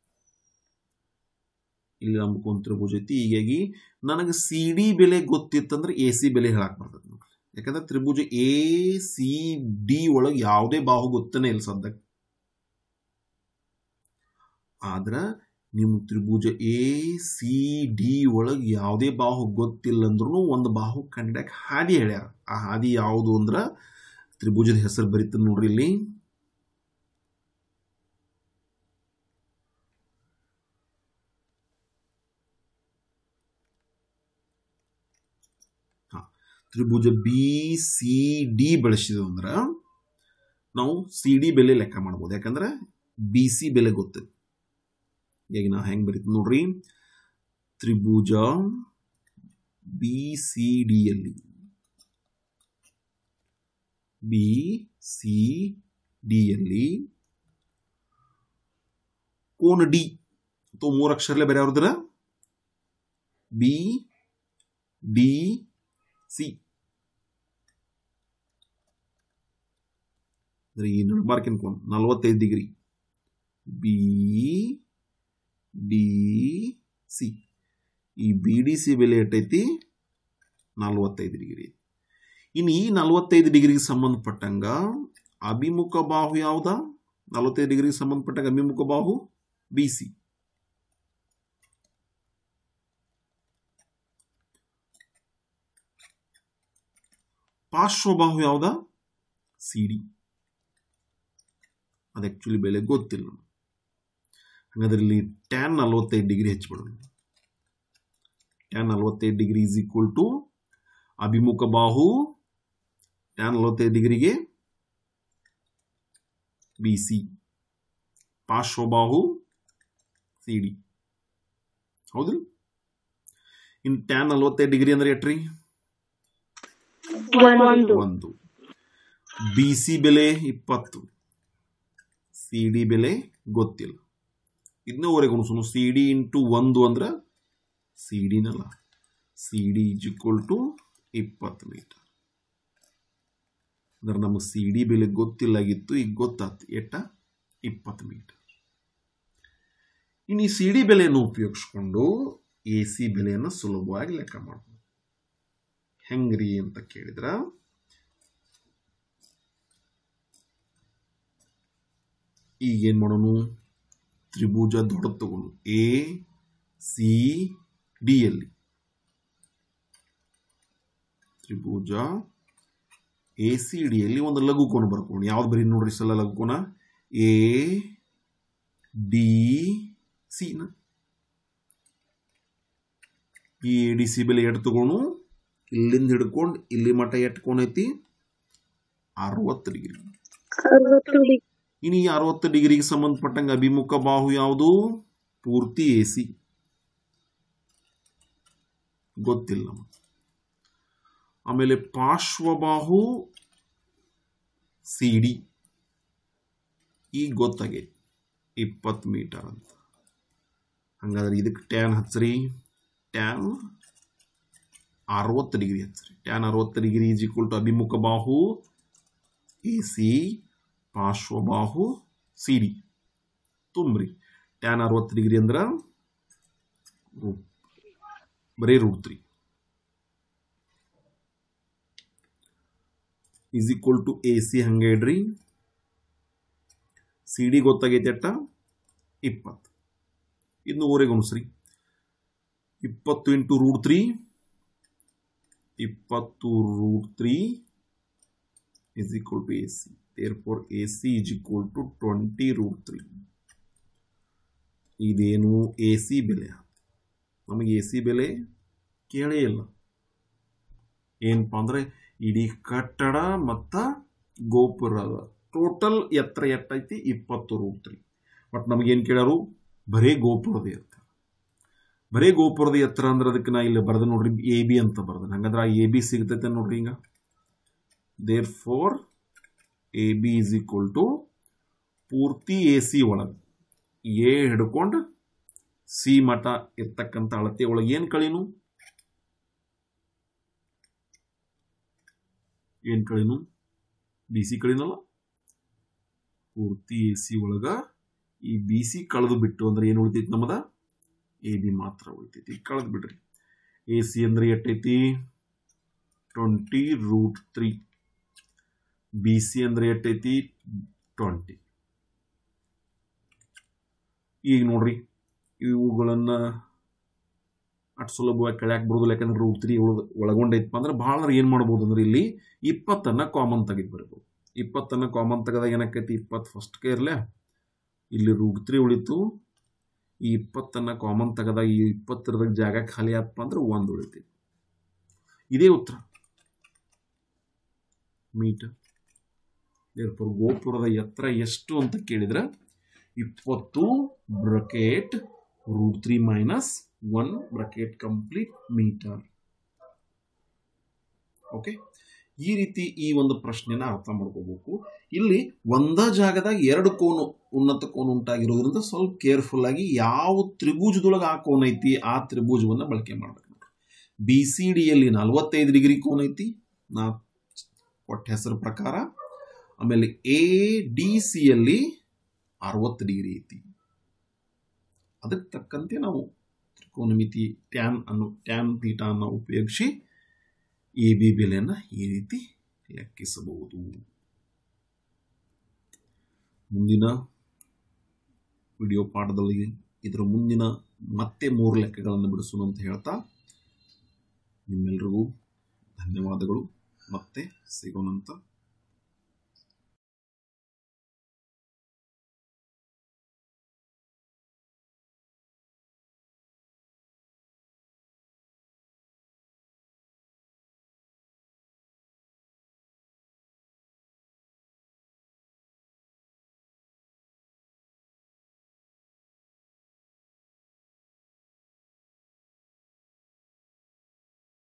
Speaker 1: ಇಲ್ಲಿ ನಮ್ಗೊಂದು ತ್ರಿಭುಜ ಐತಿ ಹೀಗಾಗಿ ನನಗೆ ಸಿ ಡಿ ಬೆಲೆ ಗೊತ್ತಿತ್ತಂದ್ರೆ ಎ ಸಿ ಬೆಲೆ ಹೇಳಕ್ ಬರ್ತದೆ ನೋಡ್ರಿ ಯಾಕಂದ್ರೆ ತ್ರಿಭುಜ ಎ ಸಿ ಡಿ ಒಳಗೆ ಯಾವುದೇ ಬಾಹು ಗೊತ್ತನೇ ಇಲ್ಲ ಸದ್ಯಕ್ಕೆ ಆದ್ರ ನಿಮ್ಮ ತ್ರಿಭುಜ ಎ ಸಿ ಡಿ ಒಳಗೆ ಯಾವುದೇ ಬಾಹು ಗೊತ್ತಿಲ್ಲ ಅಂದ್ರೂ ಒಂದು ಬಾಹು ಕಂಡಕ್ ಹಾದಿ ಹೇಳ್ಯಾರ ಆ ಹಾದಿ ಯಾವುದು ಅಂದ್ರ ತ್ರಿಭುಜದ ಹೆಸರು ಬರೀತದ ನೋಡ್ರಿ ಇಲ್ಲಿ ಹಾ ತ್ರಿಭುಜ ಬಿ ಸಿ ಡಿ ಬಳಸಿದ್ವು ಅಂದ್ರೆ ನಾವು ಸಿ ಡಿ ಬೆಲೆ ಲೆಕ್ಕ ಮಾಡ್ಬೋದು ಯಾಕಂದ್ರೆ ಬಿ ಸಿ ಬೆಲೆ ಗೊತ್ತದ ಈಗ ನಾವು ಹೆಂಗೆ ಬರೀತೀವಿ ನೋಡ್ರಿ ತ್ರಿಭುಜ ಬಿ ಸಿ ಡಿಯಲ್ಲಿ ಬಿ ಸಿ ಡಿಯಲ್ಲಿ ಕೋನ ಡಿ ಅಥವಾ ಮೂರು ಅಕ್ಷರಲ್ಲೇ ಬೇರೆ ಅವ್ರದ್ರ ಬಿ ಡಿ ಸಿ ಅಂದ್ರೆ ಈ ನಡಬಾರ್ಕಿನ ಕೋನ ನಲವತ್ತೈದು ಡಿಗ್ರಿ ಬಿ ಡಿ ಸಿ ಈ ಬಿ ಡಿ ಸಿ ಬೆಲೆ ಎಟ್ಟೈತಿ ನಲವತ್ತೈದು ಡಿಗ್ರಿ ಇನ್ನು ಈ ನಲವತ್ತೈದು ಡಿಗ್ರಿಗೆ ಸಂಬಂಧಪಟ್ಟಂಗ ಅಭಿಮುಖ ಬಾಹು ಯಾವ್ದ ನಲವತ್ತೈದು ಡಿಗ್ರಿಗೆ ಸಂಬಂಧಪಟ್ಟಂಗ ಅಭಿಮುಖ ಬಾಹು ಬಿ ಸಿ ಪಾರ್ಶ್ವಬಾಹು ಯಾವ್ದ ಸಿ ಡಿ ಅದು ಆಕ್ಚುಲಿ ಬೆಲೆ ಗೊತ್ತಿಲ್ಲ ಹಾಗಾದ್ರೆ ಇಲ್ಲಿ ಟ್ಯಾನ್ ನಲವತ್ತೈದು ಡಿಗ್ರಿ ಹೆಚ್ಚಿಬಿಡೋಣ ಟ್ಯಾನ್ ನಲವತ್ತೈದು ಡಿಗ್ರಿ ಈಸ್ ಈಕ್ವಲ್ ಟು ಅಭಿಮುಖ ಬಾಹು ಟ್ಯಾನ್ ನಲವತ್ತೈದು ಡಿಗ್ರಿಗೆ ಬಿ ಸಿ ಪಾರ್ಶ್ವಬಾಹು ಸಿ ಡಿ ಹೌದು ಇನ್ನು ಟ್ಯಾನ್ ನಲವತ್ತೈದು ಡಿಗ್ರಿ ಅಂದ್ರೆ ಎಟ್ರಿ
Speaker 2: ಒಂದು
Speaker 1: ಒಂದು ಬಿ ಸಿ ಬೆಲೆ ಇಪ್ಪತ್ತು ಸಿ ಡಿ ಬೆಲೆ ಗೊತ್ತಿಲ್ಲ ಇದನ್ನವರೆಗೆ ಅನಿಸೋನು ಸಿ ಡಿ ಇಂಟು ಒಂದು ಅಂದ್ರೆ ಸಿ ಡಿನಲ್ಲ C D is equal to ಇಪ್ಪತ್ತು ಮೀಟರ್ ಅಂದ್ರೆ ನಮಗೆ ಸಿ ಡಿ ಬೆಲೆ ಗೊತ್ತಿಲ್ಲಾಗಿತ್ತು ಈಗ ಗೊತ್ತಾಯ್ತು ಎಟ್ಟ ಇಪ್ಪತ್ತು ಮೀಟರ್ ಇನ್ನು ಈ ಸಿ ಡಿ ಬೆಲೆಯನ್ನು ಉಪಯೋಗಿಸ್ಕೊಂಡು ಎ ಸಿ ಬೆಲೆಯನ್ನು ಸುಲಭವಾಗಿ ಲೆಕ್ಕ ಮಾಡ್ಬೋದು ಹೆಂಗ್ರಿ ಅಂತ ಕೇಳಿದ್ರ ಈಗ ಏನು ಮಾಡೋಣ ತ್ರಿಭುಜ ದೊಡ್ಡ ತಗೊಂಡು ಎ ಸಿ ಡಿ ಯಲ್ಲಿ ತ್ರಿಭುಜ ಎ ಸಿ ಡಿಯಲ್ಲಿ ಒಂದು ಲಘು ಕೋನ ಬರ್ಕೊಂಡು ಯಾವ್ದು ಬರೀ ನೋಡ್ರಿ ಸಲ ಲಘು ಕೋನ ಎ ಡಿ ಸಿನ ಈ ಎ ಡಿ ಸಿ ಬೆಲೆ ಎಟ್ ತಗೊಂಡು ಇಲ್ಲಿಂದ ಹಿಡ್ಕೊಂಡು ಇಲ್ಲಿ ಮಟ್ಟ ಎಟ್ಕೊಂಡೈತಿ ಅರವತ್ತು ಡಿಗ್ರಿ
Speaker 2: ಅರವತ್ತು ಡಿಗ್ರಿ
Speaker 1: ಇನ್ನು ಈ ಅರವತ್ತು ಡಿಗ್ರಿಗೆ ಸಂಬಂಧಪಟ್ಟಂಗೆ ಅಭಿಮುಖ ಬಾಹು ಯಾವುದು ಪೂರ್ತಿ ಎ ಸಿ ಗೊತ್ತಿಲ್ಲ ನಮಗೆ ಆಮೇಲೆ ಪಾರ್ಶ್ವಬಾಹು ಸಿ ಡಿ ಈಗ ಗೊತ್ತಾಗೈತಿ ಇಪ್ಪತ್ತು ಮೀಟರ್ ಅಂತ ಹಂಗಾದ್ರೆ ಇದಕ್ಕೆ ಟ್ಯಾನ್ ಹಚ್ಚ್ರಿ ಟ್ಯಾನ್ ಅರವತ್ತು ಡಿಗ್ರಿ ಹಚ್ಚ್ರಿ ಟ್ಯಾನ್ ಅರವತ್ತು ಡಿಗ್ರಿ ಈಸ್ ಈಕ್ವಲ್ ಟು ಅಭಿಮುಖ ಬಾಹು ಎ ಸಿ ಪಾರ್ಶ್ವಬಾಹು ಸಿ ಡಿ ತುಂಬ್ರಿ ಟ್ಯಾನ್ ಅರವತ್ತು ಡಿಗ್ರಿ ಅಂದ್ರೆ ರೂಟ್ ಬರೀ root three is equal to A C ಹಂಗೆ ಇಡ್ರಿ ಸಿ ಡಿ ಗೊತ್ತಾಗೈತೆ ಅಟ್ಟ ಇಪ್ಪತ್ತು ಇನ್ನು ಊರಿಗೆ ಉಣಿಸ್ರಿ ಇಪ್ಪತ್ತು ಇಂಟು ರೂಟ್ ತ್ರೀ ಇಪ್ಪತ್ತು root three is equal to AC. Therefore, AC is equal to 20 root 3. ಇದೇನು ಎ ಸಿ ಬೆಲೆ ನಮಗೆ ಎ ಸಿ ಬೆಲೆ ಕೇಳೇ ಇಲ್ಲ ಏನಪ್ಪ ಅಂದ್ರೆ ಇಡೀ ಕಟ್ಟಡ ಮತ್ತು ಗೋಪುರದ ಟೋಟಲ್ ಎತ್ತರ ಎಟ್ಟೈತಿ ಇಪ್ಪತ್ತು ರೂಟ್ ತ್ರೀ ಬಟ್ ನಮಗೇನು ಕೇಳಾರು ಬರೇ ಗೋಪುರದ ಎತ್ತರ ಬರೇ ಗೋಪುರದ ಎತ್ತರ ಅಂದ್ರೆ ಅದಕ್ಕೆ ನಾ ಇಲ್ಲಿ ಬರ್ದೆ ನೋಡ್ರಿ ಎ ಬಿ ಅಂತ ಬರ್ದೆ ಹಂಗಂದ್ರೆ ಆ ಎ ಬಿ ಸಿಗ್ತೈತೆ ನೋಡ್ರಿ ಹಿಂಗ therefore AB is equal to ಪೂರ್ತಿ ಎ ಸಿ ಒಳಗೆ ಎ ಹಿಡ್ಕೊಂಡು ಸಿ ಮಠ ಇರ್ತಕ್ಕಂಥ ಅಳತೆ ಒಳಗೆ ಏನು ಕಳೀನು ಏನು ಕಳೀನು ಬಿ ಸಿ ಕಳೀನಲ್ಲ ಪೂರ್ತಿ ಎ ಸಿ ಒಳಗ ಈ ಬಿ ಸಿ ಕಳೆದು ಬಿಟ್ಟು ಅಂದ್ರೆ ಏನು ಉಳಿತೈತಿ ನಮ್ಮದ ಎ ಬಿ ಮಾತ್ರ ಉಳಿತೈತಿ ಕಳೆದು ಬಿಡ್ರಿ ಎ ಸಿ ಅಂದ್ರೆ ಎಟ್ಟೈತಿ twenty root three B C ಅಂದ್ರೆ ಎಟ್ಟೈತಿ ಟ್ವೆಂಟಿ ಈಗ ನೋಡ್ರಿ ಇವುಗಳನ್ನು ಅಟ್ ಸುಲಭವಾಗಿ ಕಳ್ಯಾಕ್ ಬರೋದಿಲ್ಲ ಯಾಕಂದ್ರೆ ರೂಟ್ ತ್ರೀ ಒಳಗೊಂಡೈತಪ್ಪ ಅಂದ್ರೆ ಭಾಳ ಏನು ಮಾಡ್ಬೋದು ಅಂದ್ರೆ ಇಲ್ಲಿ ಇಪ್ಪತ್ತನ್ನು ಕಾಮನ್ ತೆಗೆದು ಬರ್ಬೋದು ಇಪ್ಪತ್ತನ್ನು ಕಾಮನ್ ತೆಗೆದಾಗ ಏನಾಕೈತಿ ಇಪ್ಪತ್ತು ಫಸ್ಟ್ಗೆ ಇರಲೇ ಇಲ್ಲಿ ರೂಟ್ ತ್ರೀ ಉಳಿತು ಈ ಇಪ್ಪತ್ತನ್ನು ಕಾಮನ್ ತೆಗೆದಾಗ ಈ ಇಪ್ಪತ್ತರದಾಗ ಜಾಗ ಖಾಲಿ ಆತಪ್ಪ ಅಂದ್ರೆ ಒಂದು ಉಳಿತೈತಿ ಇದೇ ಉತ್ತರ ಮೀಟರ್ ದೇರ್ಪುರ್ ಗೋಪುರದ ಎತ್ತರ ಎಷ್ಟು ಅಂತ ಕೇಳಿದ್ರೆ ಇಪ್ಪತ್ತು bracket root three minus one bracket complete metre okay ಈ ರೀತಿ ಈ ಒಂದು ಪ್ರಶ್ನೆನ ಅರ್ಥ ಮಾಡ್ಕೋಬೇಕು ಇಲ್ಲಿ ಒಂದ ಜಾಗದಾಗ ಎರಡು ಕೋನು ಉನ್ನತ ಕೋನ ಉಂಟಾಗಿರೋದ್ರಿಂದ ಸ್ವಲ್ಪ ಕೇರ್ಫುಲ್ ಆಗಿ ಯಾವ ತ್ರಿಭುಜದೊಳಗೆ ಆ ಕೋನ ಐತಿ ಆ ತ್ರಿಭುಜವನ್ನು ಬಳಕೆ ಮಾಡ್ಬೇಕು ನೋಡ್ರಿ ಬಿ ಸಿ ಡಿಯಲ್ಲಿ ನಲವತ್ತೈದು ಡಿಗ್ರಿ ಕೋನ ಐತಿ ನಾ ಕೊಟ್ಟ ಹೆಸರು ಪ್ರಕಾರ ಆಮೇಲೆ ಎ ಡಿ ಸಿಯಲ್ಲಿ ಅರವತ್ತು ಡಿಗ್ರಿ ಐತಿ ಅದಕ್ಕೆ ತಕ್ಕಂತೆ ನಾವು ತ್ರಿಕೋನಮಿತಿ ಟ್ಯಾನ್ ಅನ್ನು ಟ್ಯಾನ್ ತೀಟಾನ ಉಪಯೋಗಿಸಿ ಎ ಬಿ ಬೆಲೆಯನ್ನು ಈ ರೀತಿ ಲೆಕ್ಕಿಸಬಹುದು ಮುಂದಿನ ವಿಡಿಯೋ ಪಾಠದಲ್ಲಿ ಇದರ ಮುಂದಿನ ಮತ್ತೆ ಮೂರು ಲೆಕ್ಕಗಳನ್ನು ಬಿಡಿಸೋಣ ಅಂತ ಹೇಳ್ತಾ ನಿಮ್ಮೆಲ್ರಿಗೂ ಧನ್ಯವಾದಗಳು ಮತ್ತೆ ಸಿಗೋಣಂತ